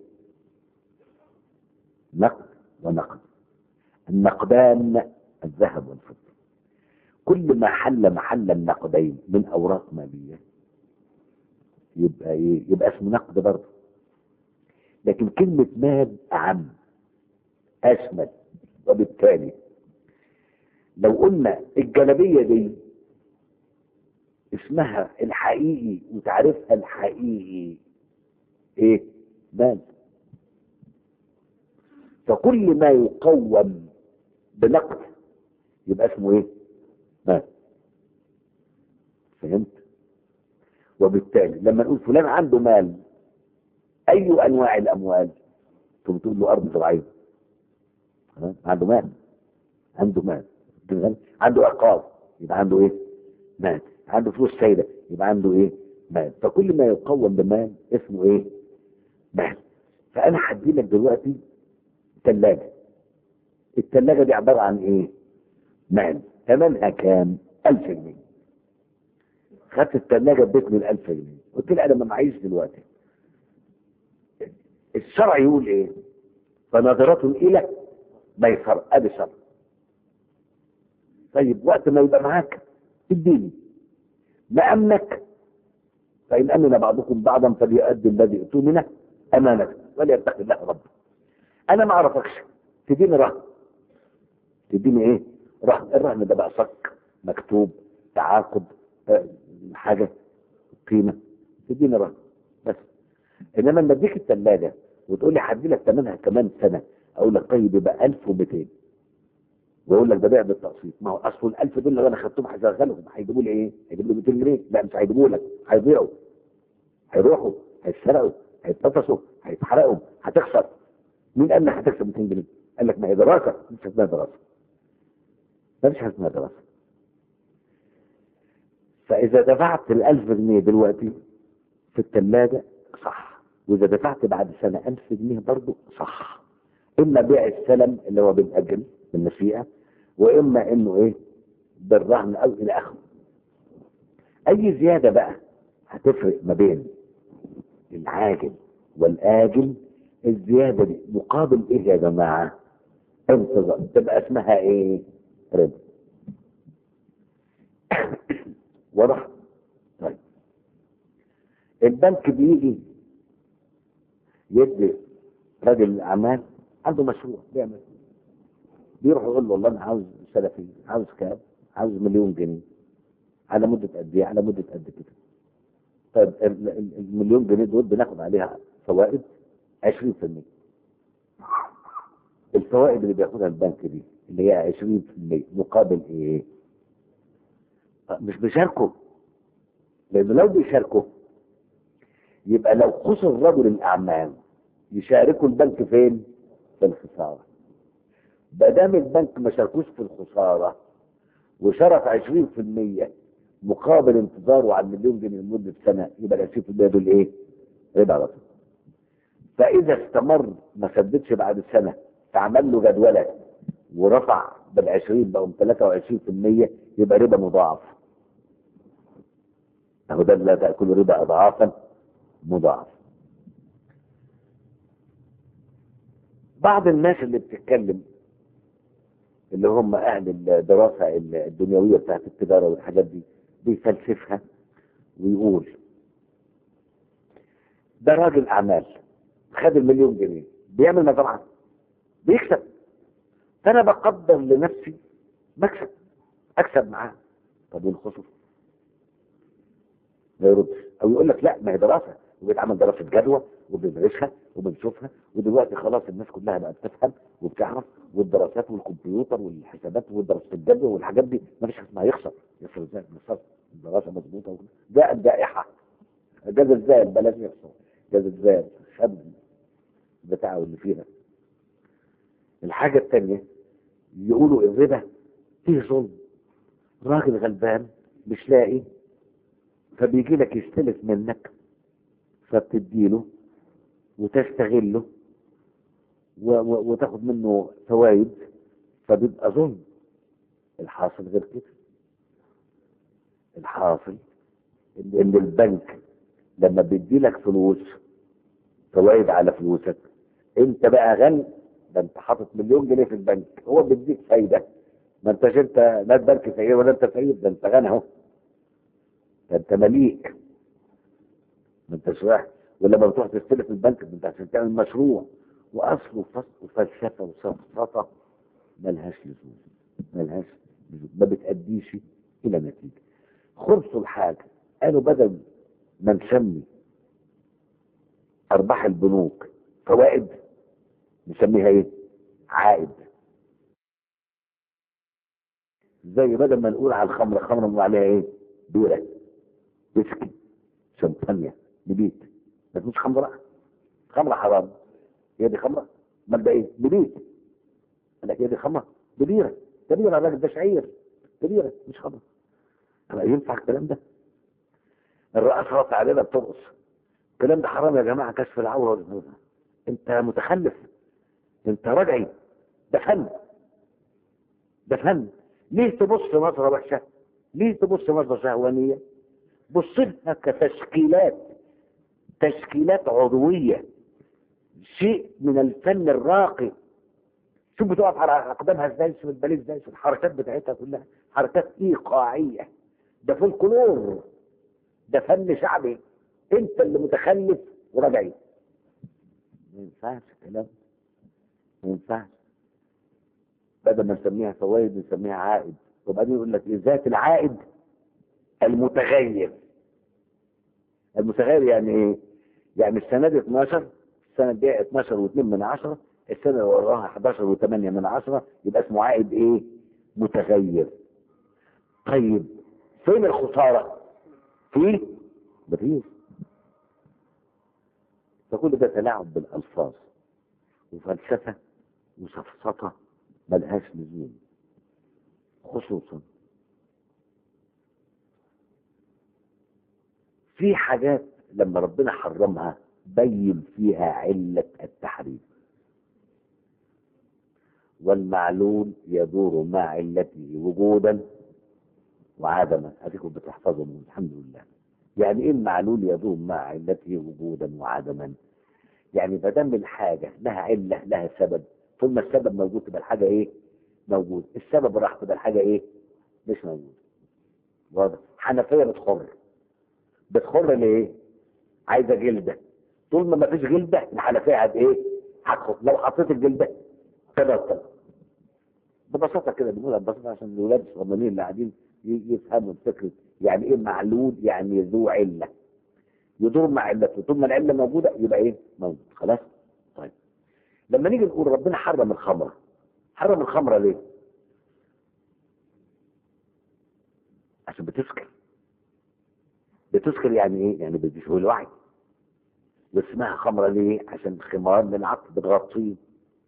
Speaker 1: نقد ونقد النقدان الذهب والفضه كل ما حل محل النقدين من اوراق ماليه يبقى ايه يبقى اسمه نقد برضه لكن كلمه مال اعم اشمل وبالتالي لو قلنا الجلبيه دي اسمها الحقيقي وتعريفها الحقيقي ايه مال فكل ما يقوم بنقد يبقى اسمه ايه مال فهمت وبالتالي لما نقول فلان عنده مال اي انواع الاموال ثم تقول له ارض زراعيه ها؟ عنده مال عنده مال عنده عقار يبقى عنده ايه مال عنده فلوس سايده يبقى عنده ايه مال فكل ما يقوم بمال اسمه ايه مال فانا هدي لك دلوقتي ثلاجه الثلاجه دي عباره عن ايه مال ثمنها كام 1000 جنيه خدت الثلاجه اديتني ال 1000 جنيه قلت لي انا ما معيش دلوقتي الشرع يقول ايه فنظرة الى ميسر ادي شرع طيب وقت ما يبقى معاك اديني ما امنك فان امن بعضكم بعضا فليؤدي الذي اؤتمنه امانته وليتقي الله ربه انا ما اعرفكش تديني رهن تديني ايه رهن الرهن ده بقى صك مكتوب تعاقد آه، حاجه قيمه تديني رهن بس انما لما اديك الثلاجه وتقول لي هدي لك ثمنها كمان سنه اقول لك طيب يبقى 1200 واقول لك ده بيع بالتقسيط ما هو اصل ال 1000 دول اللي انا خدتهم هشغلهم هيجيبوا لي ايه؟ هيجيبوا لي 200 جنيه لا مش هيجيبوا لك هيضيعوا هيروحوا هيتسرقوا هيتقفصوا هيتحرقوا هتخسر مين قال لك هتكسب 200 جنيه؟ قال لك ما هي دراسه مش اسمها دراسه ما فيش حاجه اسمها دراسه فاذا دفعت ال 1000 جنيه دلوقتي في الثلاجه صح واذا دفعت بعد سنه 1000 جنيه برضه صح اما بيع السلم اللي هو بالاجل بالنسيئه واما انه ايه بالرهن او الى اخره اي زياده بقى هتفرق ما بين العاجل والاجل الزياده دي مقابل ايه يا جماعه انتظار تبقى اسمها ايه ربا واضح طيب البنك بيجي يدي راجل الاعمال عنده مشروع بيعمل بيروح يقول له والله انا عاوز سلفي عاوز كام عاوز مليون جنيه على مده قد ايه على مده قد كده طيب ال- ال- المليون جنيه دول بناخد عليها فوائد 20% الفوائد اللي بياخدها البنك دي اللي هي 20% مقابل ايه؟ آه، مش بيشاركوا لانه لو بيشاركوا يبقى لو خسر رجل الاعمال يشاركوا البنك فين؟ في الخساره ما دام البنك ما شاركوش في الخساره وشرط 20% مقابل انتظاره على المليون جنيه لمده سنه يبقى ال 20% دول ايه؟ ربا على طول. فاذا استمر ما سددش بعد سنه فعمل له جدوله ورفع بال 20 بقوا 23% يبقى ربا مضاعف. اهو ده لا تاكل ربا اضعافا مضاعف. بعض الناس اللي بتتكلم اللي هم اهل الدراسه الدنيويه بتاعت التجاره والحاجات دي بيفلسفها ويقول ده راجل اعمال خد المليون جنيه بيعمل مزرعه بيكسب فانا بقدر لنفسي مكسب اكسب معاه طب والخسر ما يردش او يقول لك لا ما هي دراسه وبيتعمل دراسه جدوى وبندرسها وبنشوفها ودلوقتي خلاص الناس كلها بقت تفهم وبتعرف والدراسات والكمبيوتر والحسابات ودراسه الجدوى والحاجات دي ما فيش حاجه اسمها يخسر يخسر ازاي يخسر الدراسه مظبوطه وكده. جاء الجائحه جاز الزاد بلاش يخسر جاز الزاد خد بتاعه اللي فيها الحاجه الثانيه يقولوا الربا فيه ظلم راجل غلبان مش لاقي فبيجي لك يستلف منك فبتديله وتستغله و- و- وتاخد منه فوائد فبيبقى ظلم الحاصل غير كده الحاصل ان إن البنك لما بيدي لك فلوس فوائد على فلوسك انت بقى غني ده انت حاطط مليون جنيه في البنك هو بيديك فايده ما انتش انت لا البنك فقير ولا انت فقير ده انت غني اهو ده انت مليك ما انتش واحد ولما بتروح تستلف البنك ده انت عشان تعمل مشروع واصله فصل وفلسفه وسفسطه ملهاش لزوم ملهاش لزوم ما بتأديش الى نتيجه خلصوا الحاجه قالوا بدل ما نسمي ارباح البنوك فوائد نسميها ايه عائد زي بدل ما نقول على الخمر خمر نقول عليها ايه بيرة ويسكي شمبانيا نبيت بس مش خمرة خمرة حرام هي دي خمرة ما ده ايه نبيت قال لك هي دي خمرة دي بيرة ده بيرة الراجل ده شعير ده بيرة مش خمرة طب ينفع الكلام ده الرقص رفع علينا بترقص الكلام ده حرام يا جماعة كشف العورة انت متخلف انت رجعي ده فن ده فن ليه تبص نظرة وحشة ليه تبص نظرة شهوانية بص لها كتشكيلات تشكيلات عضوية شيء من الفن الراقي شوف بتقف على اقدامها ازاي شوف الباليه ازاي شوف الحركات بتاعتها كلها حركات ايقاعيه ده فولكلور ده فن شعبي انت اللي متخلف ورجعي ما ينفعش الكلام ما ينفعش بدل ما نسميها فوائد نسميها عائد وبعدين يقول لك إيه؟ ذات العائد المتغير المتغير يعني ايه؟ يعني السنه دي 12 السنه الجايه 12 و2 من 10 السنه اللي وراها 11 و8 من 10 يبقى اسمه عائد ايه؟ متغير طيب فين الخساره؟ فيه؟ مفيش فكل ده تلاعب بالالفاظ وفلسفه وسفسطه ملهاش لزوم خصوصا في حاجات لما ربنا حرمها بين فيها علة التحريم والمعلول يدور مع علته وجودا وعدما هديكم بتحفظهم الحمد لله يعني ايه المعلول يدور مع علته وجودا وعدما يعني ما دام الحاجه لها عله لها سبب طول ما السبب موجود تبقى الحاجه ايه موجود السبب راح تبقى الحاجه ايه مش موجود واضح حنفيه بتخر بتخر ليه عايزه جلده طول ما ما فيش جلده الحنفيه هت ايه هتخر لو حطيت الجلده تبطل ببساطه كده بنقولها ببساطه عشان الاولاد الصغيرين اللي قاعدين ي- يفهموا الفكره يعني ايه معلول يعني ذو عله يدور مع علته طول ما العله موجوده يبقى ايه موجود خلاص طيب لما نيجي نقول ربنا حرم الخمره حرم الخمره ليه عشان بتسكر بتسكر يعني ايه يعني بتشوي الوعي واسمها خمره ليه عشان خمار من العقل بتغطيه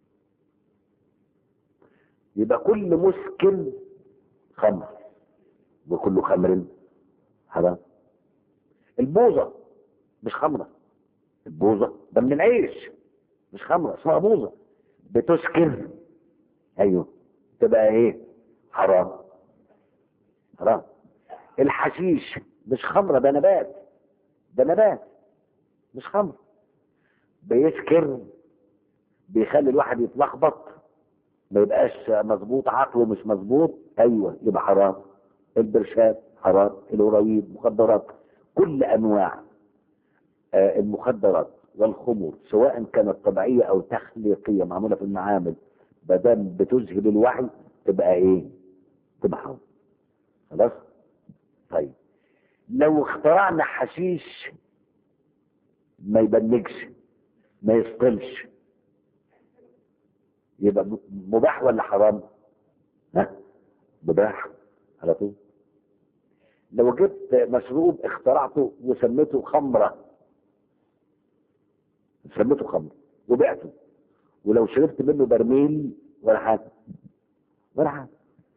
Speaker 1: يبقى كل مسكن خمر وكل خمر حرام البوظه مش خمره البوظه ده من العيش مش خمره اسمها بوظه بتسكر ايوه تبقى ايه حرام حرام الحشيش مش خمره ده نبات ده نبات مش خمر بيسكر بيخلي الواحد يتلخبط ما يبقاش مظبوط عقله مش مظبوط ايوه يبقى حرام البرشام حرام الهروين مخدرات كل انواع آه، المخدرات والخمور سواء كانت طبيعيه او تخليقيه معموله في المعامل بدل بتذهب الوعي تبقى ايه؟ تبقى حرام خلاص؟ طيب لو اخترعنا حشيش ما يبنجش ما يسطلش يبقى مباح ولا حرام؟ ها؟ مباح على طول لو جبت مشروب اخترعته وسميته خمرة سميته خمر وبعته ولو شربت منه برميل ولا حاجة ولا حاجة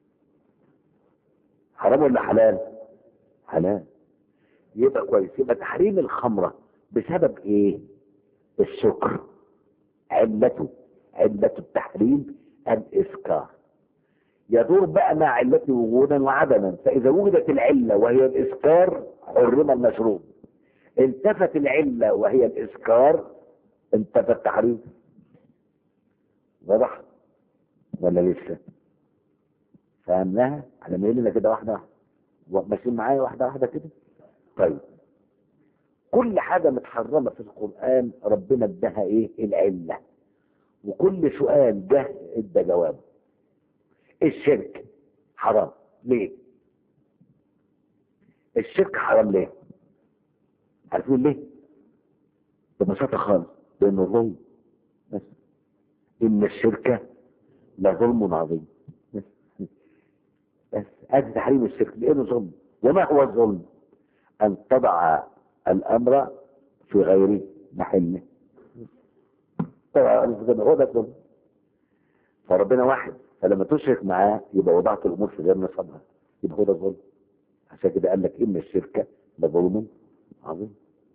Speaker 1: حرام ولا حلال؟ حلال يبقى كويس يبقى تحريم الخمرة بسبب ايه؟ السكر علته علة التحريم الإسكار يدور بقى مع علته وجودا وعدما فإذا وجدت العلة وهي الإسكار حرم المشروب انتفت العلة وهي الإسكار انتفى التحريم واضح ولا لسه فهمناها على ميلنا كده واحدة واحدة ماشيين معايا واحدة واحدة كده طيب كل حاجة متحرمة في القرآن ربنا اداها ايه العلة وكل سؤال جه ادى جواب الشرك حرام ليه الشرك حرام ليه عارفين ليه ببساطة خالص لأنه ظلم بس إن الشرك لظلم عظيم بس بس ادي تحريم الشرك لأنه ظلم وما هو الظلم أن تضع الأمر في غير محله طبعا هو ده الظلم فربنا واحد فلما تشرك معاه يبقى وضعت الامور في غير نصابها يبقى هو ده الظلم عشان كده قال لك ان الشركه لظلم عظيم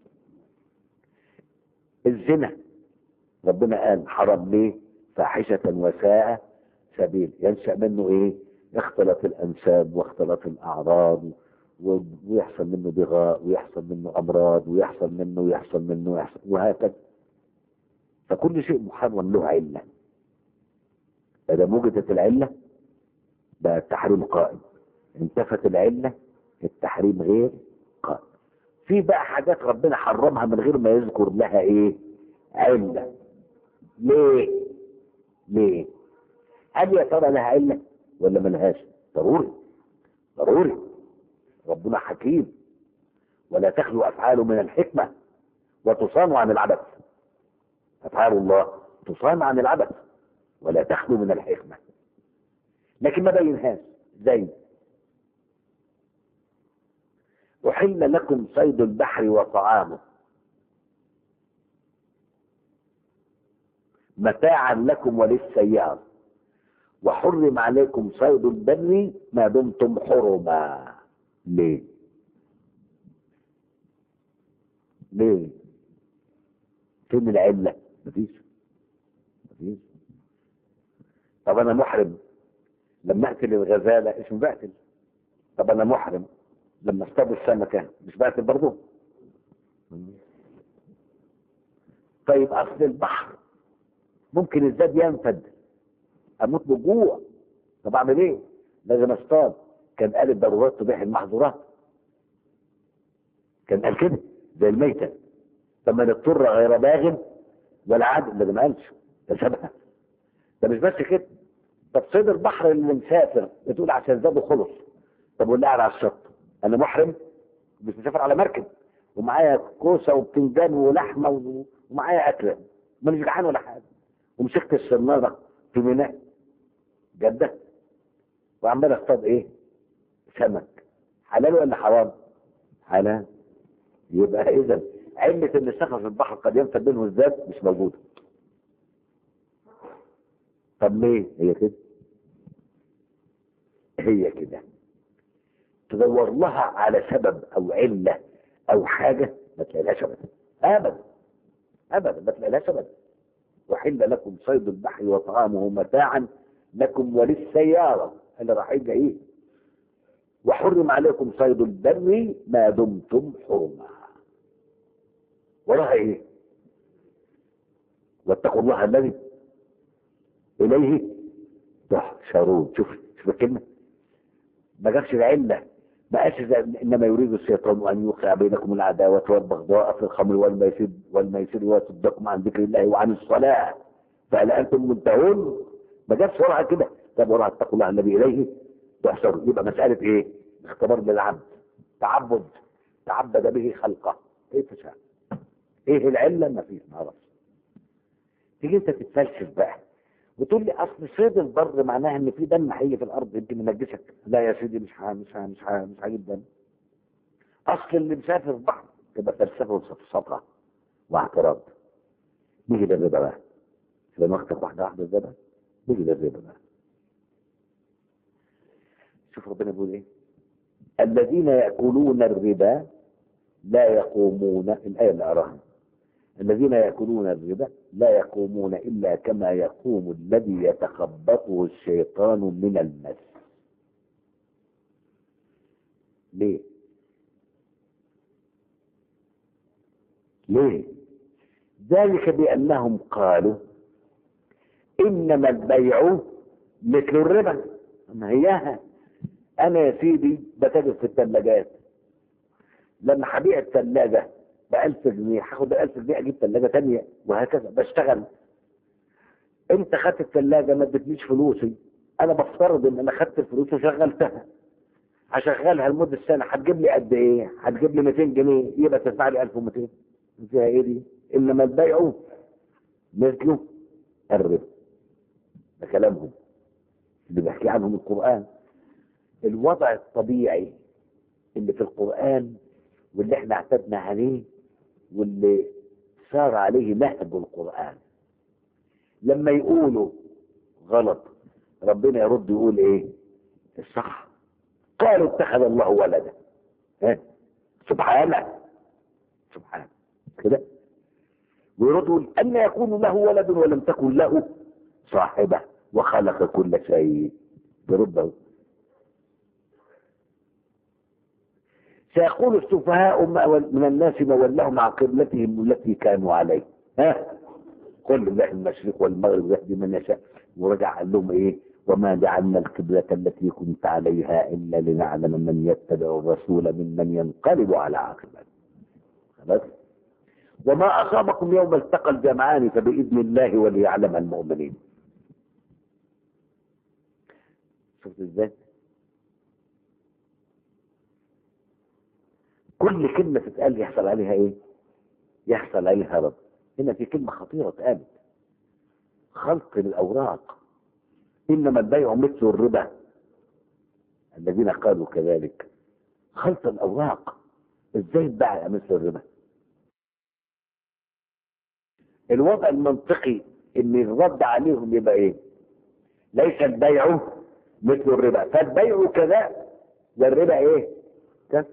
Speaker 1: الزنا ربنا قال حرم ليه فاحشة وساء سبيل ينشأ منه ايه اختلط الانساب واختلط الاعراض و- ويحصل منه بغاء ويحصل منه امراض ويحصل منه ويحصل منه ويحصل وهكذا فكل شيء محرم له عله إذا وجدت العلة بقى التحريم قائم انتفت العلة التحريم غير قائم في بقى حاجات ربنا حرمها من غير ما يذكر لها ايه علة ليه ليه هل يا ترى لها علة ولا ملهاش ضروري ضروري ربنا حكيم ولا تخلو افعاله من الحكمة وتصان عن العبث افعال الله تصان عن العبث ولا تخلو من الحكمة لكن ما بينهاش زي أحل لكم صيد البحر وطعامه متاعا لكم وللسيارة وحرم عليكم صيد البر ما دمتم حرما ليه ليه فين العلة مفيش مفيش طب انا محرم لما اقتل الغزاله اسمه بقتل طب انا محرم لما اصطاد السمكه مش بقتل برضه طيب اصل البحر ممكن الزاد ينفد اموت بالجوع طب اعمل ايه لازم اصطاد كان قال الضرورات تبيح المحظورات كان قال كده زي الميتة فمن اضطر غير باغ ولا عادل ده ما قالش ده سبقها ده مش بس كده طب صيد البحر اللي مسافر بتقول عشان زاده خلص طب واللي قاعد على الشط انا محرم مش مسافر على مركب ومعايا كوسه وبتنجان ولحمه و- ومعايا اكل مانيش جعان ولا حاجه ومسكت الصناره في ميناء جده وعمال اصطاد ايه؟ سمك حلال ولا حرام؟ حلال يبقى اذا علة ان السخف في البحر قد ينفد منه الذات مش موجوده طب ليه هي كده هي كده تدور لها على سبب او علة او حاجة ما تلاقيلهاش ابدا ابدا ابدا ما تلاقيلهاش ابدا وحل لكم صيد البحر وطعامه متاعا لكم وللسيارة اللي رايحين جايين وحرم عليكم صيد البر ما دمتم حرما وراها ايه واتقوا الله الذي اليه تحشرون شوف شوف الكلمه ما جابش العله بقاش زي- انما يريد الشيطان ان يوقع بينكم العداوه والبغضاء في الخمر والميسر والميسر ويصدكم عن ذكر الله وعن الصلاه فهل انتم منتهون؟ ما جابش ورعه كده جاب ورعه اتقوا الله الذي اليه تحشروا يبقى مساله ايه؟ اختبار للعبد تعبد تعبد به خلقه كيف شاء ايه العله؟ ما فيش ما اعرفش تيجي انت تتفلسف بقى وتقول لي اصل صيد البر معناها ان في دم حي في الارض يمكن ينجسك لا يا سيدي مش ها مش ها مش ها مش هجيب دم اصل اللي مسافر البحر تبقى فلسفه وسطحه واعتراض نيجي للربا بقى يبقى ناخدك واحده واحده الربا نيجي للربا بقى شوف ربنا بيقول ايه الذين ياكلون الربا لا يقومون الايه اللي اراها الذين يأكلون الربا لا يقومون إلا كما يقوم الذي يتخبطه الشيطان من المس ليه ليه ذلك بأنهم قالوا إنما البيع مثل الربا ما هياها أنا يا سيدي بتاجر في الثلاجات لما هبيع الثلاجة بألف جنيه هاخد الألف جنيه أجيب ثلاجة تانية وهكذا بشتغل أنت خدت الثلاجة ما ادتنيش فلوسي أنا بفترض إن أنا خدت الفلوس وشغلتها هشغلها لمدة سنة هتجيب لي قد إيه؟ هتجيب لي 200 جنيه يبقى تدفع لي 1200 فيها إيه دي؟ إنما البيع مثله الربا ده كلامهم اللي بيحكي عنهم القرآن الوضع الطبيعي اللي في القرآن واللي احنا اعتدنا عليه واللي صار عليه نهج القرآن لما يقولوا غلط ربنا يرد يقول ايه الصح قالوا اتخذ الله ولدا ها سبحانه سبحانه كده ويرد يقول أن يكون له ولد ولم تكن له صاحبة وخلق كل شيء يرد أهو. سيقول السفهاء ما ول- من الناس ما ولهم عن قبلتهم التي كانوا عليه ها قل لله المشرق والمغرب يهدي من يشاء ورجع قال لهم ايه وما جعلنا القبلة التي كنت عليها إلا لنعلم من يتبع الرسول ممن ينقلب على عقبه خلاص وما أصابكم يوم التقى الجمعان فبإذن الله وليعلم المؤمنين شفت ازاي كل كلمة تتقال يحصل عليها ايه يحصل عليها رد هنا في كلمة خطيرة اتقالت خلق الأوراق إنما البيع مثل الربا الذين قالوا كذلك خلق الأوراق ازاي البيع مثل الربا الوضع المنطقي ان الرد عليهم يبقى ايه ليس البيع مثل الربا فالبيع كذا والربا ايه كذا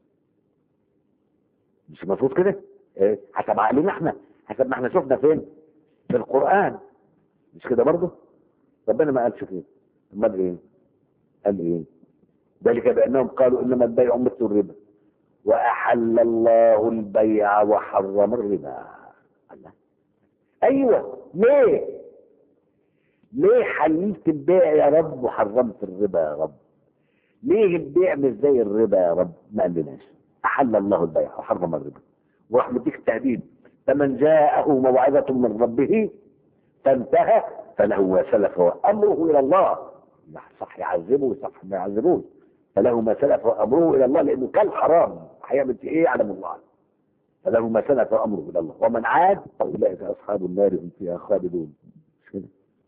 Speaker 1: مش المفروض كده إيه؟ حسب عقلنا احنا حسب ما احنا شفنا فين في القرآن مش كده برضه ربنا ما قالش كده امال ايه قال ايه ذلك بانهم قالوا انما البيع مثل الربا واحل الله البيع وحرم الربا الله ايوه ليه ليه حللت البيع يا رب وحرمت الربا يا رب ليه البيع مش زي الربا يا رب ما قالناش احل الله البيع وحرم الربا وراح مديك التهديد فمن جاءه موعظة من ربه فانتهى فله ما سلف وامره الى الله صح يعذبه صح ما يعذبوش فله ما سلف وامره الى الله لانه كان حرام هيعمل في ايه يعلم الله فله ما سلف وامره الى الله ومن عاد فاولئك اصحاب النار هم فيها خالدون مش كده؟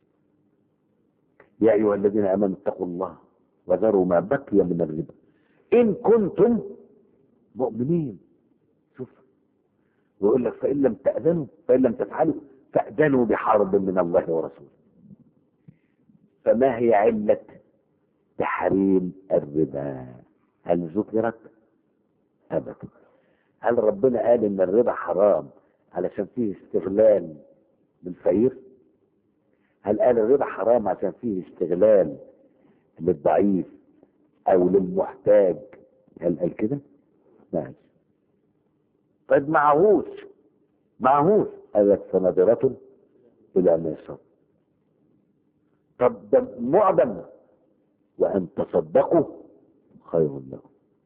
Speaker 1: يا ايها الذين امنوا اتقوا الله وذروا ما بقي من الربا ان كنتم مؤمنين شوف ويقول لك فان لم تاذنوا فان لم تفعلوا فاذنوا بحرب من الله ورسوله فما هي عله تحريم الربا هل ذكرت ابدا هل ربنا قال ان الربا حرام علشان فيه استغلال بالفقير هل قال الربا حرام عشان فيه استغلال للضعيف او للمحتاج هل قال كده ماشي طيب معهوش معهوش قال لك فنظرة الى ميسر طب ده معدم وان تصدقوا خير لكم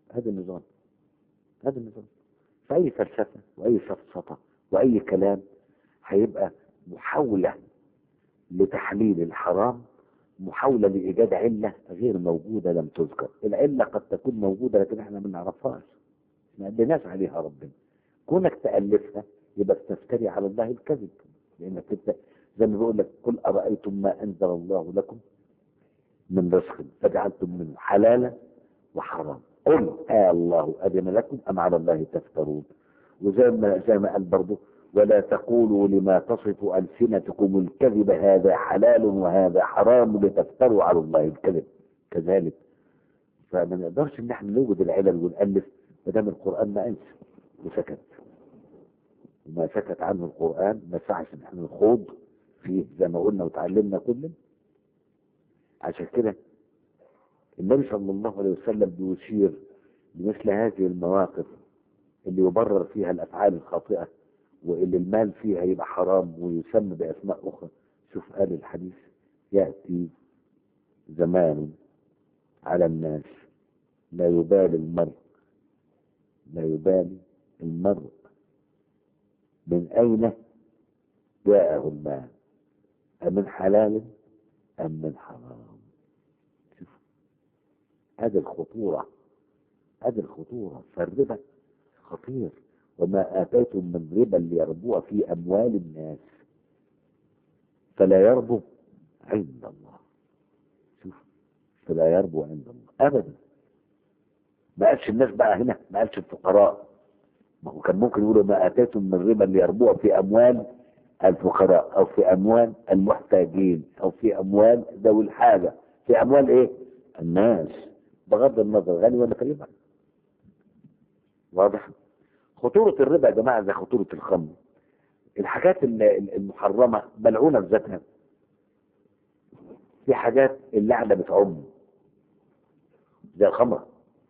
Speaker 1: هذا النظام هذا النظام فأي فلسفة وأي سفسطة وأي كلام هيبقى محاولة لتحليل الحرام محاولة لإيجاد علة غير موجودة لم تذكر العلة قد تكون موجودة لكن احنا ما نعرفهاش ما قدناش عليها ربنا كونك تألفها يبقى تفتري على الله الكذب لأنك انت زي ما بيقول لك قل أرأيتم ما أنزل الله لكم من رزق فجعلتم منه حلالا وحرام قل آه الله أذن لكم أم على الله تفترون وزي ما زي ما قال برضه ولا تقولوا لما تصف ألسنتكم الكذب هذا حلال وهذا حرام لتفتروا على الله الكذب كذلك فما نقدرش ان احنا نوجد العلل ونألف ما دام القرآن ما أنسى وسكت وما سكت عنه القرآن ما ينفعش ان احنا نخوض فيه زي ما قلنا وتعلمنا كلنا عشان كده النبي صلى الله عليه وسلم بيشير لمثل هذه المواقف اللي يبرر فيها الافعال الخاطئه واللي المال فيها يبقى حرام ويسمى باسماء اخرى شوف قال الحديث ياتي زمان على الناس لا يبالي المرء لا يبالي المرء من اين جاءه المال أمن حلال أم من حرام شوف هذه الخطورة هذه الخطورة فالربا خطير وما آتيتم من ربا ليربو في أموال الناس فلا يربو عند الله شوف فلا يربو عند الله أبدا ما قالش الناس بقى هنا ما قالش الفقراء ما هو كان ممكن يقولوا ما آتيتم من ربا ليربو في أموال الفقراء أو في أموال المحتاجين أو في أموال ذوي الحاجة في أموال إيه؟ الناس بغض النظر غني ولا فقير واضح؟ خطورة الربا يا جماعة زي خطورة الخمر الحاجات المحرمة ملعونة بذاتها في حاجات اللعنة بتعم زي الخمرة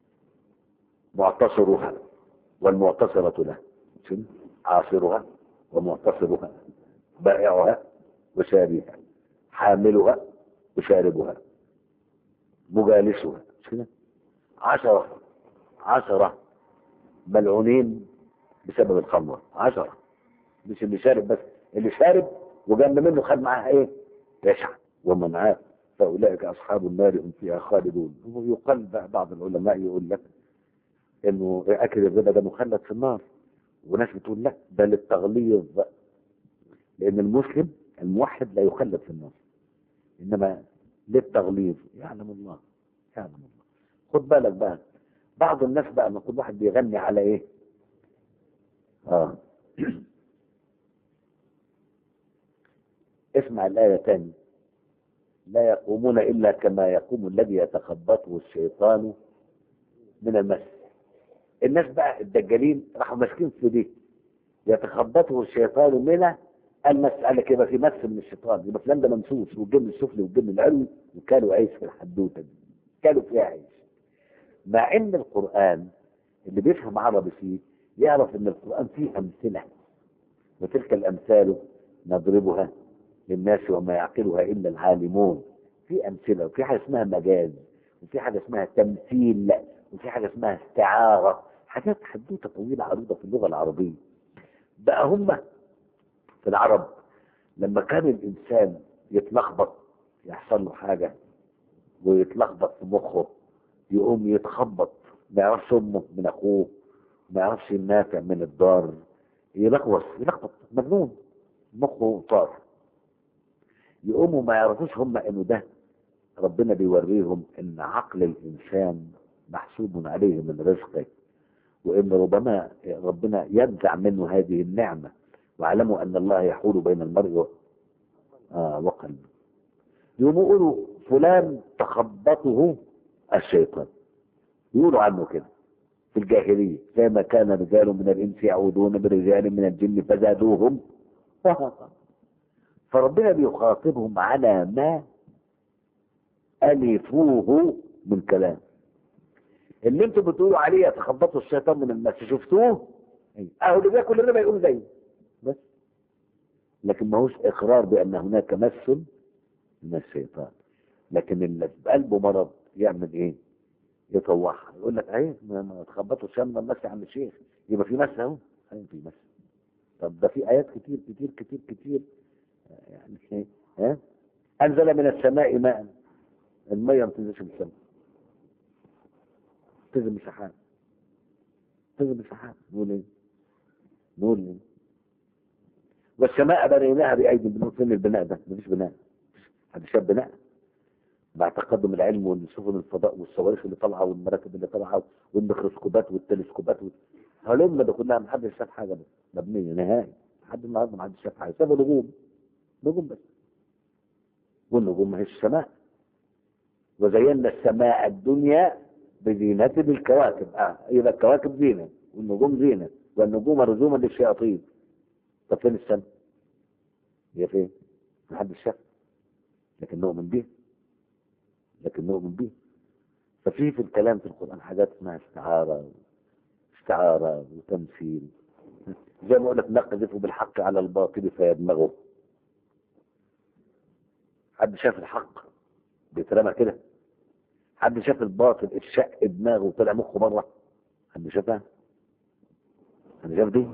Speaker 1: معتصرها والمعتصرة له عاصرها ومعتصرها بائعها وشاريها حاملها وشاربها مجالسها مش كده عشرة عشرة ملعونين بسبب الخمرة عشرة مش اللي شارب بس اللي شارب وجنب منه خد معاه ايه يشعر ومن عاد فأولئك أصحاب النار هم فيها خالدون ويقال بقى بعض العلماء يقول لك انه اكل الربا ده مخلد في النار وناس بتقول لا ده للتغليظ لان المسلم الموحد لا يخلد في النار انما للتغليظ يعلم الله يعلم الله خد بالك بقى بعض الناس بقى ما كل واحد بيغني على ايه اه اسمع الآية تاني لا يقومون إلا كما يقوم الذي يتخبطه الشيطان من المس الناس بقى الدجالين راحوا ماسكين في دي يتخبطه الشيطان من المس قال لك يبقى في مس من الشيطان يبقى فلان ده ممسوس والجن السفلي والجن العلوي وكانوا عيش في الحدوته دي كانوا فيها عيش مع ان القران اللي بيفهم عربي فيه يعرف ان القران فيه امثله وتلك الامثال نضربها للناس وما يعقلها الا العالمون في امثله وفي حاجه اسمها مجاز وفي حاجه اسمها تمثيل وفي حاجه اسمها استعاره حاجات حدوته طويله عريضه في اللغه العربيه بقى هم في العرب لما كان الانسان يتلخبط يحصل له حاجه ويتلخبط في مخه يقوم يتخبط ما يعرفش امه من اخوه ما يعرفش النافع من الضار يلخبط يلخبط مجنون مخه طار يقوموا ما يعرفوش هم انه ده ربنا بيوريهم ان عقل الانسان محسوب عليه من رزقه وان ربما ربنا ينزع منه هذه النعمه واعلموا ان الله يحول بين المرء آه وقلبه يقوموا يقولوا فلان تخبطه الشيطان يقولوا عنه كده في الجاهليه زي ما كان رجال من الانس يعودون برجال من الجن فزادوهم فربنا بيخاطبهم على ما ألفوه من كلام اللي انتوا بتقولوا عليه يتخبطوا الشيطان من المس شفتوه اهو اللي بياكل الربا يقول زيه بس لكن ما هوش اقرار بان هناك مس من الشيطان لكن اللي في قلبه مرض يعمل ايه يطوعها يقول لك اهي ما ما تخبطوا الشام ده مس يا عم الشيخ يبقى في مس اهو ايوه في مس طب ده في ايات كتير كتير كتير كتير آه، يعني إيه؟ ها انزل من السماء ماء الميه ما تنزلش من السماء تنزل من السحاب تنزل من السحاب نقول ايه نقول ايه والسماء بنيناها بايدي بنقول فين البناء ده مفيش بناء حد شاف بناء مع تقدم العلم والسفن الفضاء والصواريخ اللي طالعه والمراكب اللي طالعه والميكروسكوبات والتلسكوبات وال- هلم ده كلها محدش شاف حاجه بس مبنيه نهائي لحد النهارده محدش شاف حاجه سابوا نجوم نجوم بس والنجوم ما هيش السماء وزينا السماء الدنيا بزينة بالكواكب اه يبقى الكواكب زينة والنجوم زينة والنجوم رجوما للشياطين طب فين السماء؟ هي فين؟ محدش شاف لكن نؤمن بيه لكن نؤمن به ففي في الكلام في القرآن حاجات اسمها استعارة استعارة وتمثيل زي ما اقول لك نقذف بالحق على الباطل فيدمغه حد شاف الحق بيترمى كده حد شاف الباطل اتشق دماغه وطلع مخه بره حد شافها حد شاف دي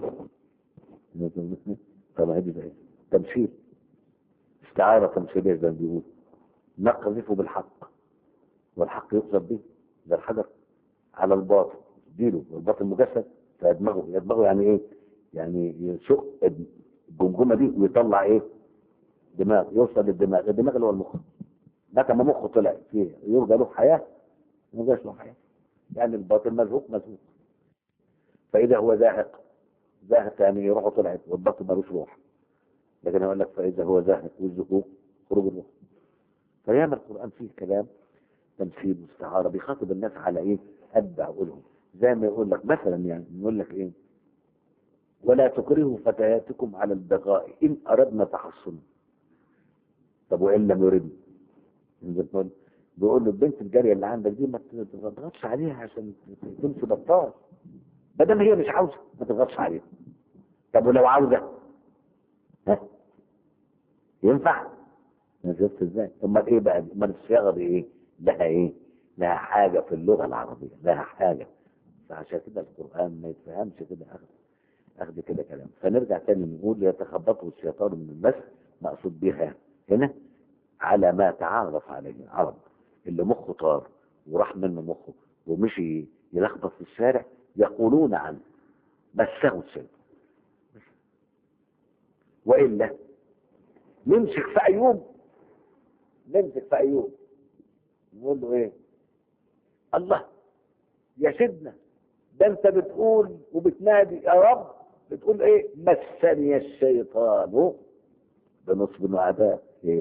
Speaker 1: طب هدي بقى تمثيل استعارة تمثيلية زي ما بيقول نقذف بالحق والحق يقذف به ده الحجر على الباطل اديله والباطل مجسد فيدمغه يدمغه يعني ايه؟ يعني يشق الجمجمه دي ويطلع ايه؟ دماغ يوصل للدماغ الدماغ اللي هو المخ متى ما مخه طلع فيه يرجى له حياه ما يرجاش له حياه يعني الباطل مزهوق مزهوق فاذا هو زاهق زاهق يعني روحه طلعت والباطل ملوش روح لكن يقول لك فاذا هو زاهق والزهوق خروج الروح فياما القرآن فيه كلام تمثيل واستعارة بيخاطب الناس على ايه؟ قد عقولهم زي ما يقول لك مثلا يعني يقول لك ايه؟ ولا تكرهوا فتياتكم على البغاء ان اردنا تحصنا طب وان لم يردن بيقول بيقول له البنت الجاريه اللي عندك دي ما تضغطش عليها عشان تمشي بطال ما دام هي مش عاوزه ما تضغطش عليها طب ولو عاوزه ها ينفع؟ انا شفت ازاي امال ايه بقى امال الصياغه دي ايه لها ايه لها حاجه في اللغه العربيه لها حاجه فعشان كده القران ما يتفهمش كده اخذ اخذ كده كلام فنرجع تاني نقول يتخبطه الشيطان من المس مقصود بها هنا على ما تعرف عليه العرب اللي مخه طار وراح منه مخه ومشي يلخبط في الشارع يقولون عنه مسه الشيطان والا نمسك في ايوب نمسك في ايوب نقول له ايه الله يا سيدنا ده انت بتقول وبتنادي يا رب بتقول ايه مسني الشيطان بنصب وعذاب ايه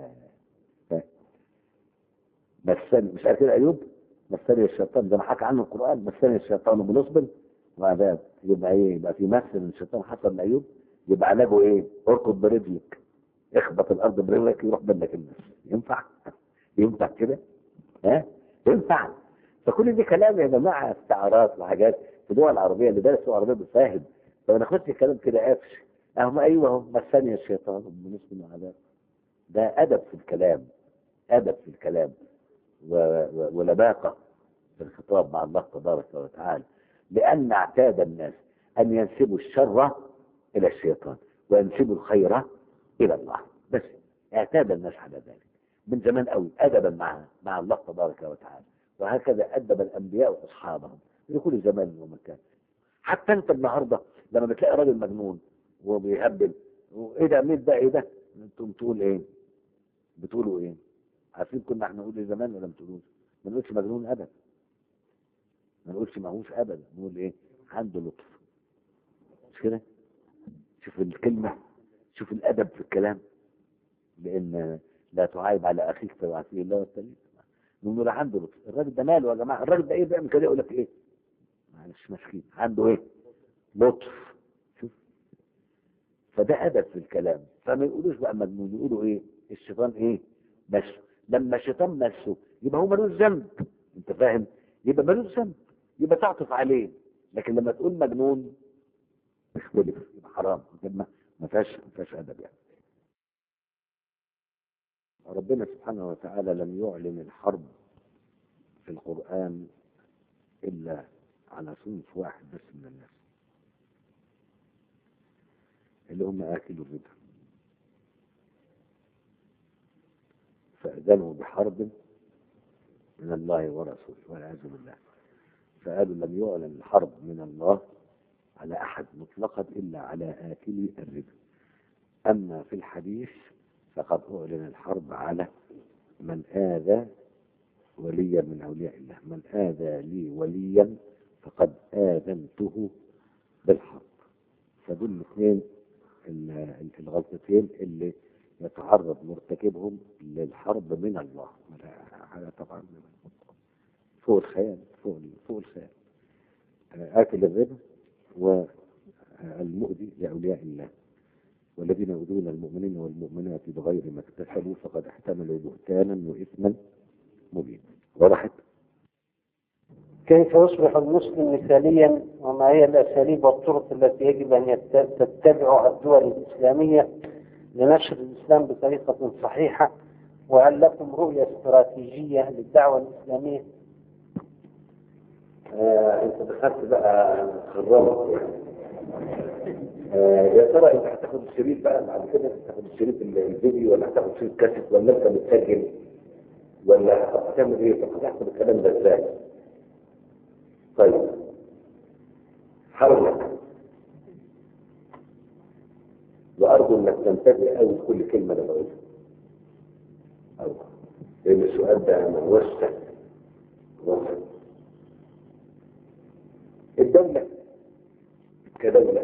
Speaker 1: مسني مش عارف كده ايوب مسني الشيطان ده ما حكى عنه القران مسني الشيطان بنصب وعذاب يبقى ايه يبقى في مثل ان الشيطان حصل لايوب يبقى علاجه ايه اركض برجلك اخبط الارض برجلك يروح منك الناس ينفع ينفع كده ها ينفع فكل دي كلام يا جماعه استعارات وحاجات في دول العربيه اللي درسوا عربيه بفاهم فما ناخدش الكلام كده قافش اهم ايوه اهو مسني الشيطان بالنسبه للعذاب ده ادب في الكلام ادب في الكلام و... و... ولباقه في الخطاب مع الله تبارك وتعالى لان اعتاد الناس ان ينسبوا الشر الى الشيطان وينسبوا الخير الى الله بس اعتاد الناس على ذلك من زمان قوي ادبا مع مع الله تبارك وتعالى وهكذا ادب الانبياء واصحابهم في كل زمان ومكان حتى انت النهارده لما بتلاقي راجل مجنون وبيهبل وايه ده مين ده ايه ده انتم تقول ايه بتقولوا ايه عارفين كنا احنا نقول ايه زمان ولا ما تقولوش ما نقولش مجنون ابدا ما نقولش ماهوش ابدا نقول ايه عنده لطف مش كده شوف الكلمه شوف الادب في الكلام لان لا تعايب على اخيك فيعافيه الله والتاني نقول له عنده لطف الراجل ده ماله يا جماعه الراجل ده ايه بيعمل كده يقول لك ايه معلش مسكين عنده ايه لطف شوف فده ادب في الكلام فما يقولوش بقى مجنون يقولوا ايه الشيطان ايه مسه لما الشيطان مسه يبقى هو ملوش ذنب انت فاهم يبقى ملوش ذنب يبقى تعطف عليه لكن لما تقول مجنون تختلف يبقى حرام ما ما فيهاش ما فيهاش ادب يعني ربنا سبحانه وتعالى لم يعلن الحرب في القرآن إلا على صنف واحد بس من الناس اللي هم آكلوا الربا فأذنوا بحرب من الله ورسوله والعياذ بالله فقالوا لم يعلن الحرب من الله على أحد مطلقا إلا على آكلي الربا أما في الحديث فقد أعلن الحرب على من آذى وليا من أولياء الله من آذى لي وليا فقد آذنته بالحرب فدول الاثنين ال- الغلطتين اللي يتعرض مرتكبهم للحرب من الله وده حاجة طبعا فوق الخيال فوق فوق الخيال آه، آكل الربا والمؤذي لأولياء الله والذين يؤذون المؤمنين والمؤمنات بغير ما اكتسبوا فقد احتملوا بهتانا وإثما مبينا وضحت
Speaker 2: كيف يصبح المسلم مثاليا وما هي الأساليب والطرق التي يجب أن يت- تتبعها الدول الإسلامية لنشر الإسلام بطريقة صحيحة وهل لكم رؤية استراتيجية للدعوة الإسلامية؟
Speaker 1: آه انت دخلت بقى خرابة آه يا ترى انت هتاخد الشريط بقى بعد كده هتاخد الشريط ال- الفيديو ولا هتاخد شريط كاسيت ولا انت بتسجل ولا هتعمل ايه طب هتحسب الكلام ده ازاي طيب حاول وارجو انك تنتبه قوي لكل كلمه انا بقولها أو لان السؤال ده موسع وسع الدولة كدولة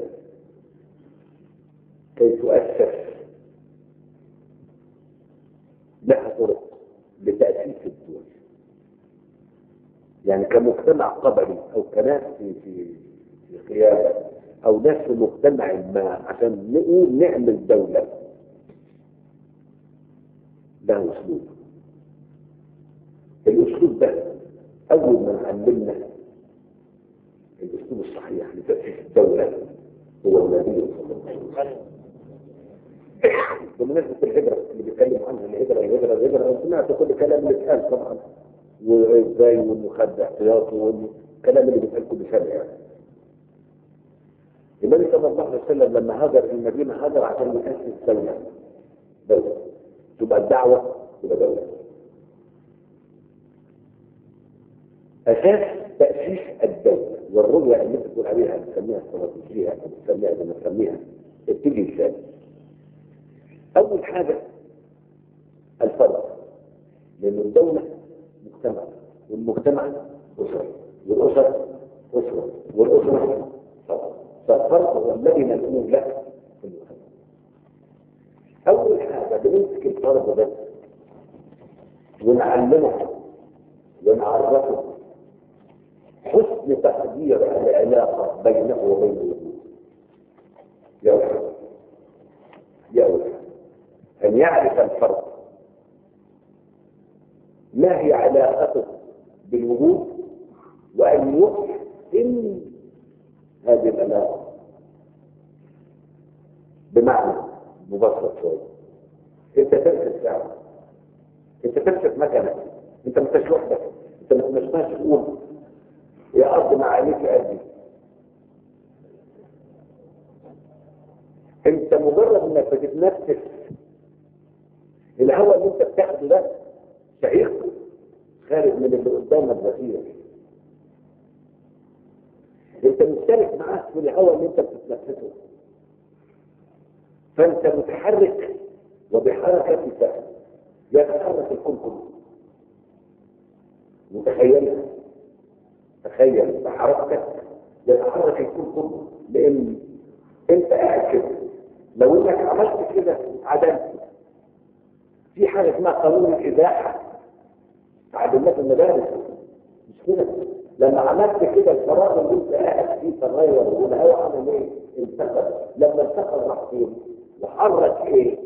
Speaker 1: كي تؤسس لها طرق لتأسيس الدول يعني كمجتمع قبلي أو كناس في في في قيادة أو ناس في مجتمع ما عشان نقول نعمل دولة له أسلوب الأسلوب ده أول ما علمنا الاسلوب الصحيح لتاسيس الدوله هو النبي صلى الله عليه وسلم بمناسبه الهجره اللي بيتكلم عنها الهجره الهجره الهجره انا سمعت كل كلام اللي اتقال طبعا وازاي وانه خد احتياطه والكلام اللي بيتقال كل سنه يعني النبي صلى الله عليه وسلم لما هاجر المدينه هاجر عشان ياسس دوله دوله تبقى الدعوه تبقى دوله اساس تاسيس الدوله والرؤيه اللي انت بتقول عليها بتسميها استراتيجيه او بتسميها زي ما تسميها بتيجي ازاي؟ اول حاجه الفرد لان الدوله مجتمع والمجتمع اسره والاسر اسره والاسره فرد فالفرد هو الذي ندعوه له في المجتمع اول حاجه بنمسك الفرد ده ونعلمه ونعرفه حسن تقدير العلاقة بينه وبين الوجود يا ولد يا ولد أن يعرف الفرد ما هي علاقته بالوجود وأن يحسن هذه العلاقة بمعنى مبسط شوية انت تمسك ساعة انت تمسك مكنة انت ما انتش لوحدك انت ما انتش مسؤول يا أرض ما عليك قلبي انت مجرد انك بتتنفس الهواء اللي انت بتاخده ده شهيق خارج من اللي قدامك بخير انت مشترك معاه في الهواء اللي انت بتتنفسه فانت متحرك وبحركتك يتحرك الكون كله متخيلها تخيل بحركتك يتحرك الكون كله لان انت قاعد كده لو انك عملت كده عدلت في حاجه اسمها قانون الازاحه تعلمناه في المدارس مش كده لما عملت كده الفراغ اللي انت قاعد فيه تغير والهواء عمل ايه؟ انتقل لما انتقل راح فين؟ وحرك ايه؟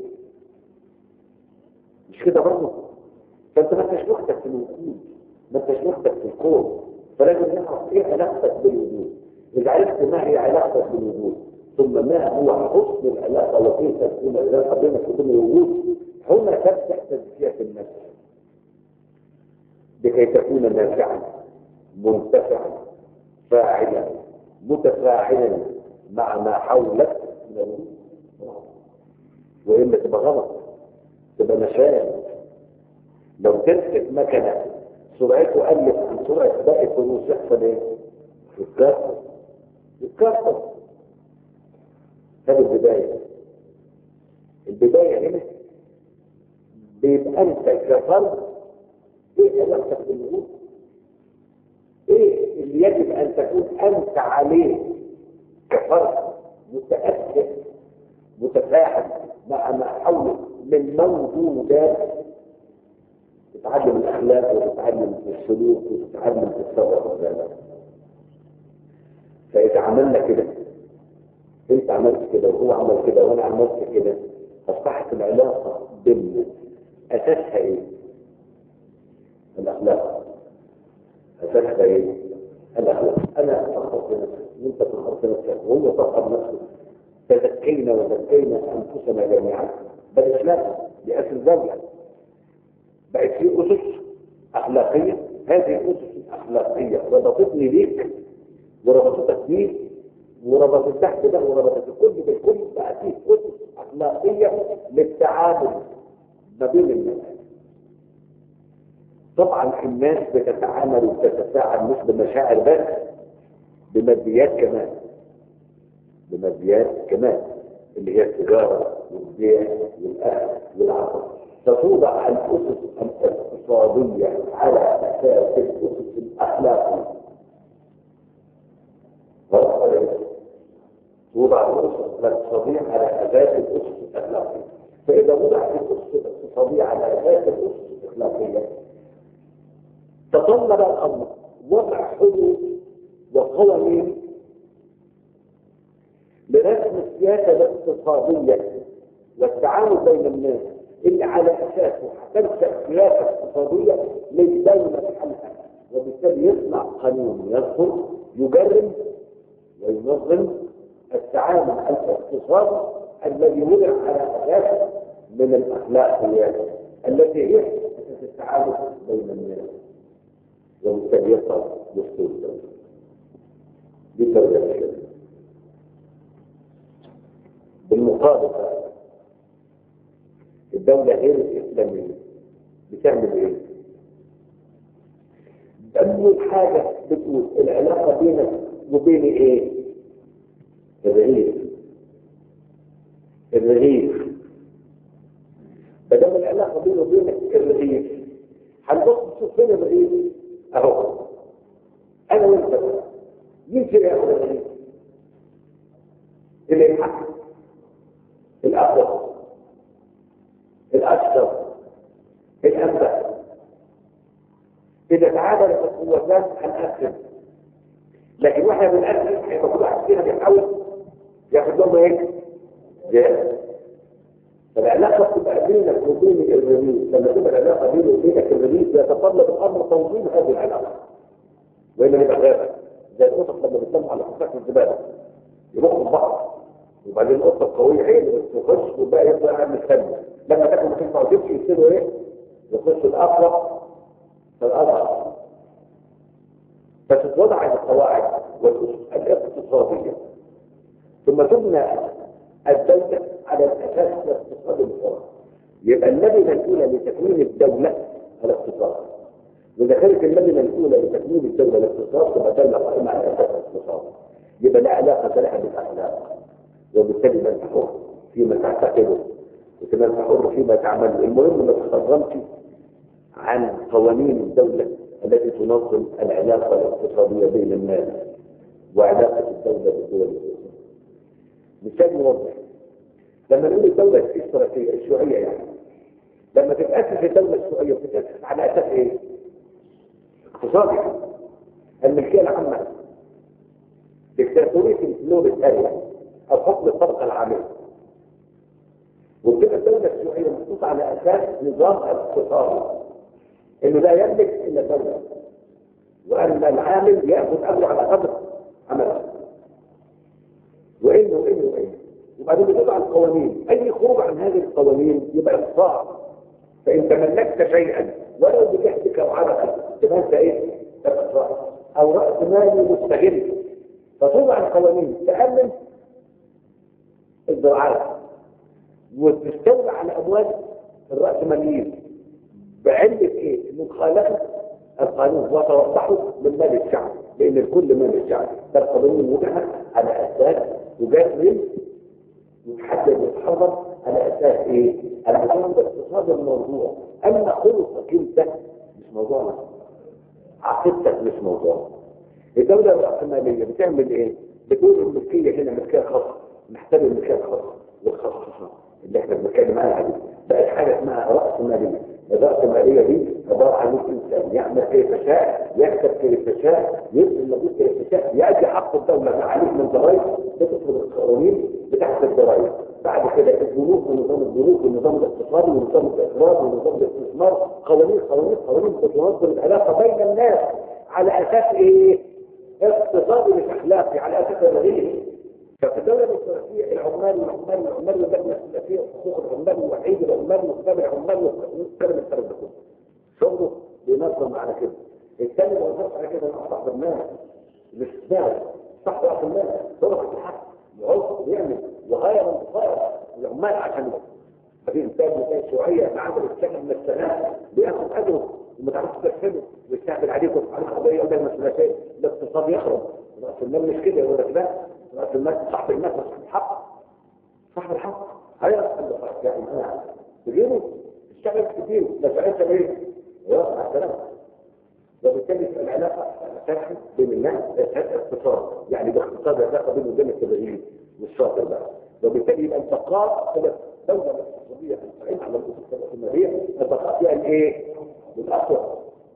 Speaker 1: مش كده برضه؟ فانت ما انتش وحدك في الوجود ما انتش وحدك في الكون فلازم نعرف ايه علاقتك بالوجود اذا عرفت ما هي علاقتك بالوجود ثم ما هو حسن العلاقه وكيف تكون العلاقه بينك وبين الوجود هنا تفتح تزكيه النفس لكي تكون نافعا منتفعا فاعلا متفاعلا مع ما حولك من الأمور. والا تبقى غلط تبقى نشاز لو تمسك مكنه سرعته قلت عن سرعه باقي الفلوس يحصل ايه؟ يتكسر يتكسر هذه البدايه البدايه هنا بيبقى انت كفرد ايه علاقتك بالوجود؟ ايه اللي يجب ان تكون انت عليه كفرد متاثر متفاعل مع ما حولك من موجودات تتعلم الاخلاق وتتعلم السلوك وتتعلم التصرف والعلاقه فاذا عملنا كده انت عملت كده وهو عمل كده وانا عملت كده اصبحت العلاقه بيننا اساسها ايه؟ الاخلاق اساسها ايه؟ الاخلاق انا فخرت نفسي وانت فخرت نفسك وهو فخر نفسه تزكينا وزكينا انفسنا جميعا بالاسلام باسم الدوله بقت في اسس اخلاقيه هذه الاسس الاخلاقيه ربطتني بيك وربطتك بيه وربطت تحت ده وربطت الكل بالكل بقى في اسس اخلاقيه للتعامل ما بين الناس طبعا الناس بتتعامل وبتتفاعل مش بمشاعر بس بماديات كمان بماديات كمان اللي هي التجاره والبيع والاكل والعطاء فتوضع الاسس الاقتصاديه على اساس الاسس الاخلاقيه توضع الاسس الاقتصاديه على اساس الاسس الاخلاقيه فاذا وضعت الاسس الاقتصاديه على اساس الاسس الاخلاقيه تطلب الامر وضع حدود وقوانين لرسم السياسه الاقتصاديه والتعامل بين الناس اللي على اساسه هتنشا سياسه اقتصاديه للدوله بحالها وبالتالي يصنع قانون يصدر يجرم وينظم التعامل الاقتصادي الذي وضع على اساس من الاخلاقيات التي هي اساس التعامل بين الناس وبالتالي يصل دستور الدوله دي الدوله الشرعيه بالمقابل الدولة غير الإسلامية بتعمل إيه؟ أول حاجة بتقول العلاقة بينك وبين إيه؟ الرغيف الرغيف بدل العلاقة بينه وبينك الرغيف هنبص نشوف فين الرغيف أهو أنا وأنت بقى. مين فينا ياخد الرغيف؟ اللي يلحق الأقوى الأكثر الأنبأ إذا تعادلت القوتان هنقسم لكن واحنا بنقسم هيبقى كل واحد فينا بيحاول ياخد لهم ايه؟ جاهز فالعلاقة بتبقى بينك وبين الرميز لما تبقى العلاقة بينك وبينك الرميز يتطلب الأمر تنظيم هذه العلاقة وإلا نبقى غابة زي القطط لما بتلموا على قطعة الزبالة يروحوا بعض وبعدين القطه القويه هي اللي بتخش والباقي يفضل قاعد مستني لما تاكل ما تنفعش يصيروا ايه؟ يخش الاقرب فالاضعف فتتوضع القواعد والاسس الاقتصاديه ثم تبنى الدوله على الاساس الاقتصادي الحر يبقى اللبنه الاولى لتكوين الدوله الاقتصاد واذا كانت اللبنه الاولى لتكوين الدوله الاقتصاد تبقى دوله قائمه على اساس الاقتصاد يبقى لا علاقه لها بالاخلاق وبالتالي من حر فيما تعتقده وكمان حر فيما تعمل المهم ما تخرجش عن قوانين الدولة التي تنظم العلاقة الاقتصادية بين الناس وعلاقة الدولة بالدول الأخرى مثال موضح لما نقول الدولة الاشتراكية الشيوعية يعني لما تتأسس الدولة الشيوعية بتتأسس على أساس إيه؟ اقتصادي الملكية العامة دكتاتورية الفلور الآلية أو حكم الطبقة العاملة وبتبقى الدولة الشيوعية محطوطة على أساس نظام اقتصادي إنه لا يملك إلا دولة وأن العامل يأخذ أجره على قدر عمله وإنه وإنه وإنه وبعدين بتضع القوانين أي خروج عن هذه القوانين يبقى إقصاء فإن تملكت شيئا ولو بجهدك وعرقك تبقى أنت إيه؟ إقصاء او راس مالي مستغل فتوضع القوانين تامن الزراعات وتستولى على اموال الراسماليين بعلة ايه؟ انه خالفوا القانون وتوضحوا من مال الشعب لان الكل مال الشعب فالقانون وضع على اساس يجرم يتحدد ويتحرر على اساس ايه؟ النظام باقتصاد الموضوع اما خلقك انت مش موضوعنا عقيدتك مش موضوعنا الدولة الرأسمالية بتعمل ايه؟ بتقول الملكية هنا ملكية خاصة نحترم الملكية الخاصة والخصوصة اللي احنا بنتكلم عنها دي بقت حاجة اسمها رأس مالية الرأس المالية دي عبارة عن الإنسان يعمل كيف شاء يكسب كيف شاء يبذل مجهود كيف شاء يأدي حق الدولة ما عليه من ضرائب بتدخل القوانين بتاعت الضرائب بعد كده البنوك ونظام البنوك والنظام الاقتصادي ونظام الاقراض ونظام الاستثمار قوانين قوانين قوانين بتنظم العلاقة بين الناس على أساس إيه؟ اقتصادي مش أخلاقي على أساس الغير ففي الدولة الاشتراكية العمال والعمال والعمال واللجنة الثلاثية وحقوق العمال ووحيد العمال وكتاب العمال والكلام الكلام ده كله شغله بينظم على كده الثاني ما ينظمش على كده مع صاحب المال الاستثمار صاحب راس المال طرق الحق يعوز ويعمل وغاية من بخارة العمال عشان ففي انسان مثال شيوعية معامل السنة من السنة بياخد اجره وما تعرفش تدخله ويستهبل عليك وتفعل قضية قدام المسؤوليتين الاقتصاد يخرب راس المال مش كده يقول لك لا راس المال صاحب المال صاحب الحق صاحب الحق هيا يعني انا تجيبه اشتغل كتير ما فعلت ايه؟ ويقف على السلامة وبالتالي العلاقة الأساسية بين الناس اقتصاد يعني باختصار العلاقة بين وبين التدريب والشاطر بقى وبالتالي يبقى البقاء إلى الدولة الاقتصادية المستقيمة على الأسس الرأسمالية البقاء فيها الإيه؟ للأقوى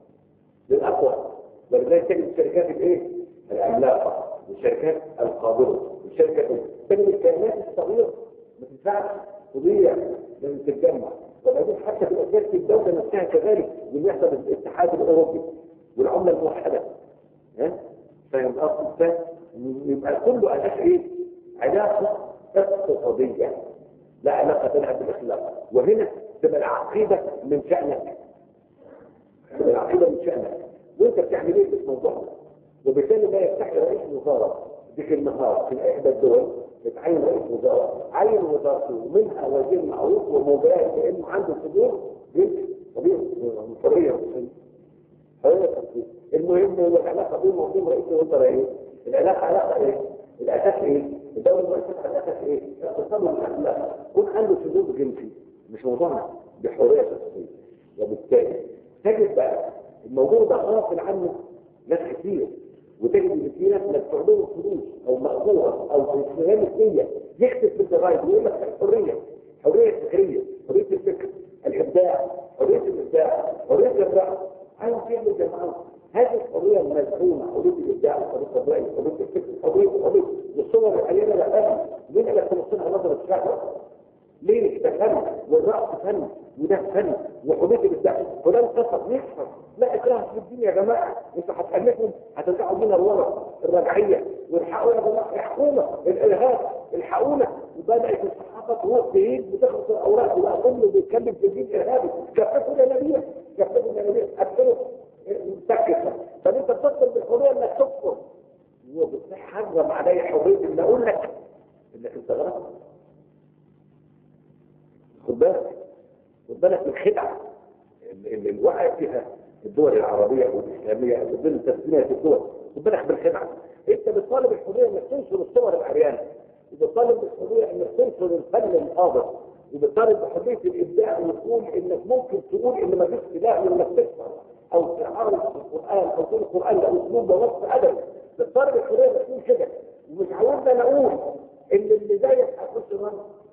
Speaker 1: للأقوى ولذلك تجد الشركات الإيه؟ العملاقة والشركات القادرة والشركات تجد الكائنات الصغيرة ما تنفعش تضيع لازم تتجمع وبعدين حتى في الأساس الدولة نفسها كذلك اللي يحصل الاتحاد الأوروبي والعملة الموحدة ها فاهم الأصل يبقى كله أساس إيه؟ علاقة اقتصادية لا علاقة لها بالأخلاق وهنا تبقى العقيدة من شأنك تبقى العقيدة من شأنك وانت بتعمل ايه في موضوعنا وبالتالي لا يفتحي رئيس وزارة ذيك النهار في إحدى الدول بتعين رئيس وزارة عين وزارته ومنها وزير معروف ومباهي لأنه عنده صدور بنت طبيعي حرية حرية المهم هو العلاقة بينه وبين رئيس الوزراء ايه؟ العلاقة علاقة ايه؟ الأساس ايه؟ الدولة الرئيسية الأساس ايه؟ اقتصاد الأخلاق كون عنده صدور جنسي مش موضوعنا بحرية شخصية وبالتالي تجد بقى الموضوع ده غافل عنه ناس كتير وتجد ان في ناس مدفوع لهم فلوس او مأجورة او في استغلال النية يكتب في الجرايد ويقول لك الحرية حرية فكرية حرية الفكر الابداع حرية الابداع حرية الابداع عايز يعمل جماعة هذه الحرية المزعومة حرية الابداع حرية الرأي حرية الفكر حرية حرية والصور الحقيقية لا فاهم مين اللي تمثلها نظرة الشعب ليه ده فن والرأس فن وده فن وحرية الابداع فلان قصر يحفظ لا اكراه في الدين يا جماعه انتوا هتخليكم هترجعوا بينا لورا الرجعيه والحقوا يا جماعه الحقونا الارهاب الحقونا وبدات الصحافه تروح بعيد بتخلص الاوراق وبقى كله بيتكلم في الدين ارهابي كففوا الانابيع كففوا الانابيع قتلوا مسكت طب انت بتطلب بالحريه انك تكفر وبتحرم علي حريه ان اقول لك انك انت غلط خد بالك خد بالك من الخدعه اللي الوقع فيها الدول العربية والإسلامية ضمن تسمية الدول خد بالك بالخدعة انت بتطالب الحرية انك تنشر الصور العريانة وبتطالب بالحرية انك تنشر الفن الحاضر وبتطالب بحرية الإبداع وتقول انك ممكن تقول ان ما فيش إله انك تكفر او تعارض القرآن او تقول القرآن ده أسلوب ونص أدب بتطالب الحرية انك تقول كده ومش عاوزنا نقول ان اللي زيك هيخش النار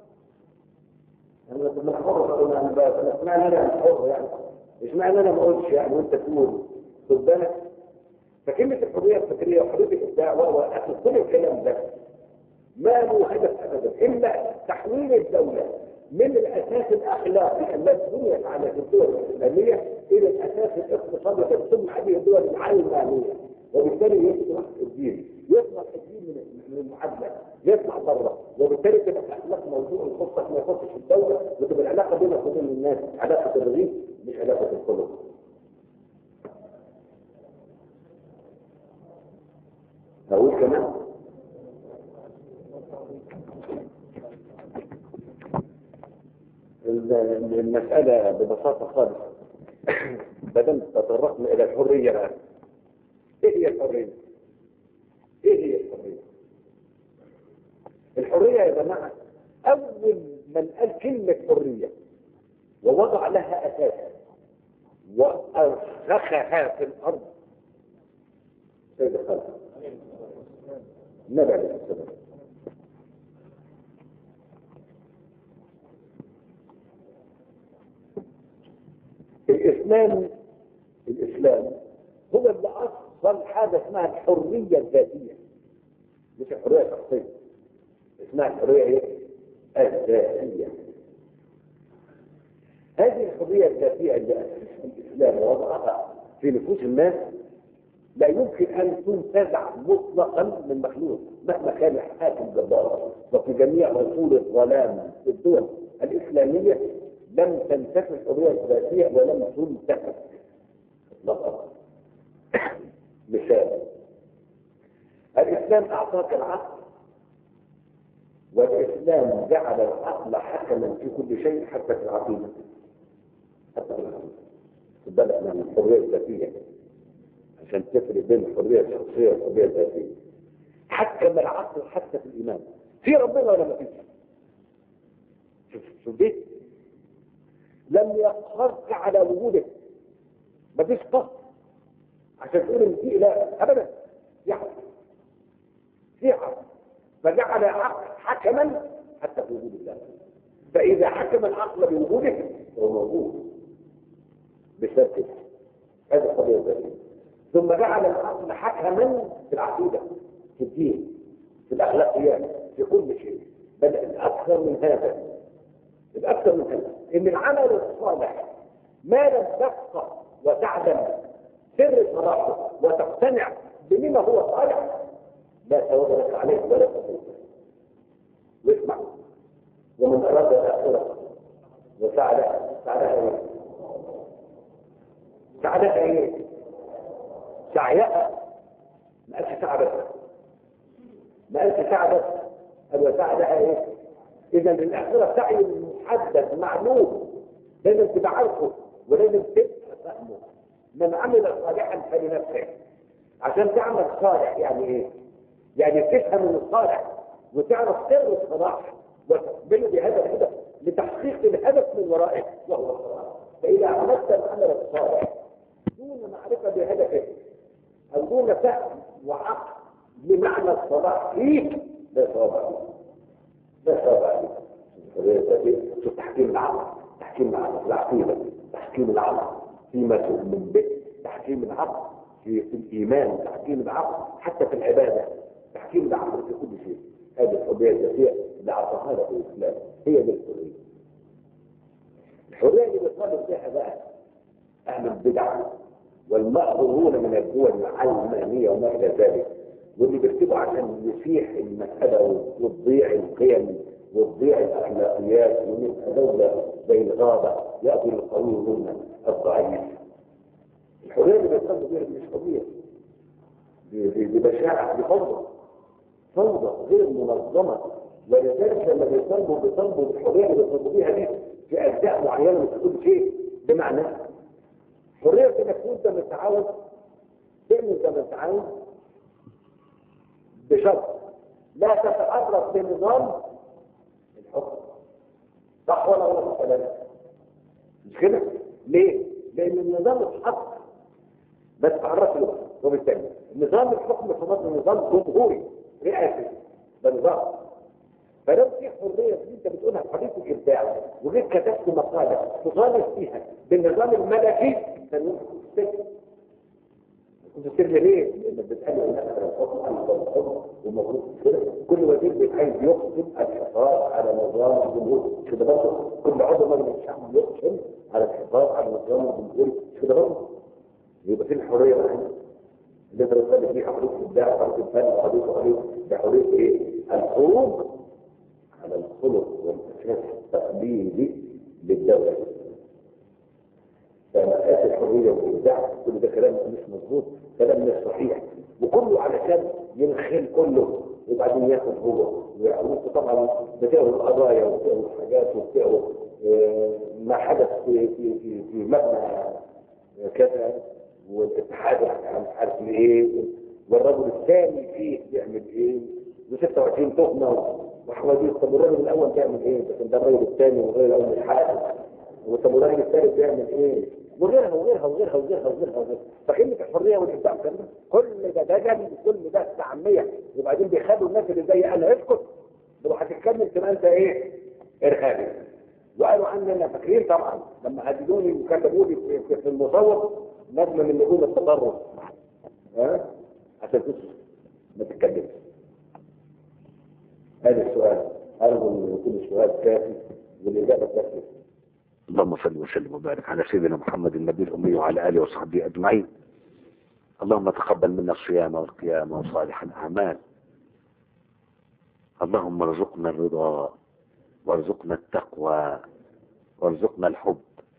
Speaker 1: انا كنت حر انا اسمعني انا حر يعني اشمعنى انا ما اقولش يعني وانت تقول خد بالك فكلمه الحريه الفكريه وحريه الابداع وهو كل الكلام ده ما له هدف ابدا الا تحويل الدوله من الاساس الاخلاقي الذي بنيت على الدول الاسلاميه الى الاساس الاقتصادي الذي تسمى هذه الدول العلمانيه وبالتالي يصبح الدين يصبح الدين من المعادله يطلع بره وبالتالي تبقى الاخلاق موضوع الخصك ما يخصش الدوله وتبقى العلاقه بينك وبين الناس علاقه الرغيف مش علاقه الخلق اقول كمان ال- المسألة ببساطة خالص بدل تطرقنا إلى الحرية الآن إيه هي الحرية؟ إيه هي الحرية؟ الحرية يا جماعة أول من قال كلمة حرية ووضع لها أساس وأرسخها في الأرض سيد الخلق النبي عليه السلام الإسلام الإسلام هو اللي أصل حاجة اسمها الحرية الذاتية مش الحرية الشخصية اسمها الحرية ايه؟ الذاتية هذه الحرية الذاتية اللي أسس الإسلام ووضعها في نفوس الناس لا يمكن أن تنتزع مطلقا من مخلوق مهما كان الحاكم جبار وفي جميع عصور الظلام في الدول الإسلامية لم تنتفي الحرية الذاتية ولم تنتفي اطلاقا مثال الإسلام أعطاك العقل والإسلام جعل العقل حكما في كل شيء حتى في العقيدة حتى في العقيدة خد بالك من الحرية الذاتية عشان تفرق بين الحرية الشخصية والحرية الذاتية حكم العقل حتى في الإيمان في ربنا ولا ما فيش شوف شوف دي لم يقهرك على وجودك ما فيش قهر عشان تقول ان في اله ابدا في عقل في عقل فجعل العقل حكما حتى في وجود الله فاذا حكم العقل بوجوده هو موجود بسبب كده هذه القضيه الثانيه ثم جعل العقل حكما في العقيده في الدين في الاخلاقيات في كل شيء بل الاكثر من هذا الاكثر من هذا ان العمل الصالح ما لم تفقه وتعلم سر صلاحه وتقتنع بما هو صالح لا ثواب لك عليه ولا تفوت واسمع ومن اراد الاخره وسعى لها سعى لها ايه؟ سعى لها ايه؟ سعيها ما قالش سعى بس ما قالش سعى بس قال وسعى لها ايه؟ اذا الاخره سعي محدد معلوم لازم تبقى عارفه ولازم تبقى فاهمه من عمل صالحا فلنفسه عشان تعمل صالح يعني ايه؟ يعني تفهم من الصالح وتعرف سر الصلاح وتقبله بهذا الهدف لتحقيق الهدف من ورائه وهو الصلاح فاذا عملت العمل الصالح دون معرفه بهدفه او دون فهم وعقل لمعنى الصلاح فيك لا ثواب عليك لا ثواب عليك شوف تحكيم العقل تحكيم العقل في العقيده تحكيم العقل فيما تؤمن به تحكيم العقل في, في الايمان تحكيم العقل حتى في العباده تحكيم العقل في كل شيء هذه الحريه الذاتيه اللي اعطاها له الاسلام هي دي الحريه الحريه اللي بيطالب بها بقى اهل البدع والمأمورون من الدول العلمانيه وما الى ذلك واللي بيكتبوا عشان يسيح المساله وتضيع القيم وتضيع الاخلاقيات ونبقى دوله زي الغابه ياكل القوي منا الضعيف الحريه اللي بيطالبوا بيها مش حريه دي دي- دي بشاعه دي فوضى فوضى غير منظمه ولذلك لما بيطالبوا بيطالبوا بالحريه اللي بيطالبوا بيها دي في اجزاء معينه من كل شيء بمعنى حريه انك انت متعاون تعمل زي ما انت عاوز بشرط لا تتعرض لنظام الحكم صح ولا غلط الكلام مش كده ليه لان النظام اتحط ما تتعرضش له وبالتالي نظام الحكم في مصر نظام جمهوري رئاسي ده نظام فلو في حريه اللي انت بتقولها حريه الابداع وجيت كتبت مقاله تطالب فيها بالنظام الملكي كان السجن كنت السجن ليه؟ لانك بتقلل الناس على الحكم على الحكم ومفروض كده كل وزير بيبقى عايز يقسم الحفاظ على نظام الجمهوري مش كده برضه كل عضو مجلس الشعب يقسم على الحفاظ على نظام الجمهوري مش كده برضه يبقى في الحريه بقى هنا. اللي انت بتقول فيها حريه الابداع وحريه الفن وحريه حريه ده حريه ايه؟ الخروج على الخلق والاساس التقليدي للدوله فمسألة الحرية والإبداع كل ده كلام مش مظبوط كلام مش صحيح وكله علشان ينخل كله وبعدين ياخد هو وانتوا طبعا بتقروا القضايا وبتقروا الحاجات وبتقروا آه، ما حدث في في في, في مبنى كذا والاتحاد مش عارف ايه والرجل الثاني فيه بيعمل ايه و26 تهمه وحواديت طب والراجل الاول بيعمل ايه؟ لكن ده الراجل الثاني والراجل الاول الحاكم وطب والراجل الثالث بيعمل ايه؟ وغيرها وغيرها وغيرها وغيرها وغيرها وغيرها فكلمة الحرية والإبداع كلمة كل ده دجل كل ده استعمية وبعدين بيخلوا الناس اللي زي أنا اسكت لو هتتكلم تبقى أنت إيه؟ إرهابي وقالوا أننا فاكرين طبعا لما هددوني وكلموني في, في, في المصور نجم من نجوم التضرر ها؟ عشان تسكت ما تتكلمش هذا السؤال أرجو أن يكون السؤال كافي والإجابة كافية اللهم صل وسلم وبارك على سيدنا محمد النبي الأمي وعلى آله وصحبه أجمعين اللهم تقبل منا الصيام والقيام وصالح الأعمال اللهم ارزقنا الرضا وارزقنا التقوى وارزقنا الحب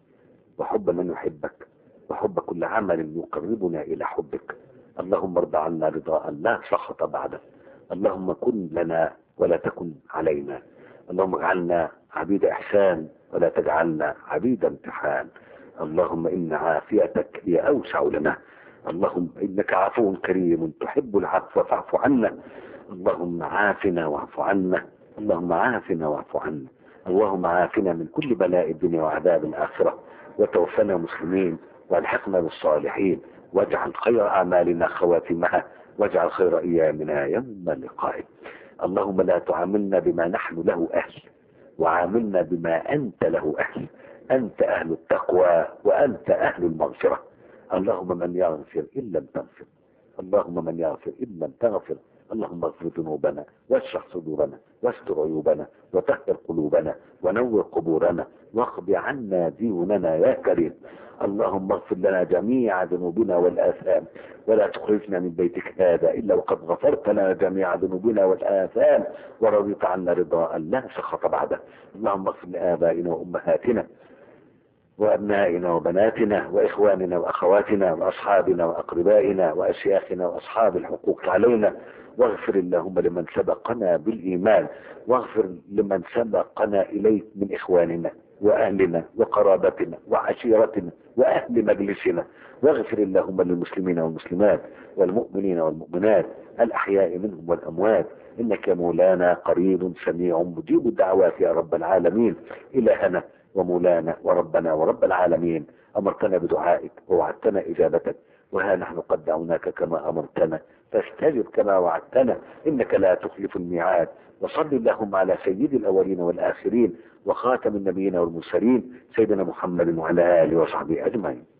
Speaker 1: وحب من يحبك وحب كل عمل يقربنا إلى حبك اللهم ارضى عنا رضاء لا سخط بعده اللهم كن لنا ولا تكن علينا اللهم اجعلنا عبيد إحسان ولا تجعلنا عبيد امتحان اللهم إن عافيتك هي أوسع لنا اللهم إنك عفو كريم تحب العفو فاعف عنا اللهم عافنا واعف عنا اللهم عافنا واعف عنا اللهم عافنا من كل بلاء الدنيا وعذاب الآخرة وتوفنا مسلمين والحقنا بالصالحين واجعل خير أعمالنا خواتمها واجعل خير أيامنا يوم لقائك اللهم لا تعاملنا بما نحن له أهل وعاملنا بما أنت له أهل أنت أهل التقوى وأنت أهل المغفرة اللهم من يغفر إن لم تغفر اللهم من يغفر إن لم تغفر اللهم اغفر ذنوبنا واشرح صدورنا واستر عيوبنا وطهر قلوبنا ونور قبورنا واقض عنا ديوننا يا كريم اللهم اغفر لنا جميع ذنوبنا والآثام ولا تخرجنا من بيتك هذا إلا وقد غفرت لنا جميع ذنوبنا والآثام ورضيت عنا رضاء لا سخط بعده اللهم اغفر لآبائنا وأمهاتنا وأبنائنا وبناتنا وإخواننا وأخواتنا وأصحابنا وأقربائنا وأشياخنا وأصحاب الحقوق علينا واغفر اللهم لمن سبقنا بالإيمان واغفر لمن سبقنا إليك من إخواننا وأهلنا وقرابتنا وعشيرتنا وأهل مجلسنا واغفر اللهم للمسلمين والمسلمات والمؤمنين والمؤمنات الأحياء منهم والأموات إنك يا مولانا قريب سميع مجيب الدعوات يا رب العالمين إلهنا ومولانا وربنا ورب العالمين أمرتنا بدعائك ووعدتنا إجابتك وها نحن قد دعوناك كما أمرتنا فاستجب كما وعدتنا إنك لا تخلف الميعاد وصل اللهم على سيد الأولين والآخرين وخاتم النبيين والمرسلين سيدنا محمد وعلى آله وصحبه أجمعين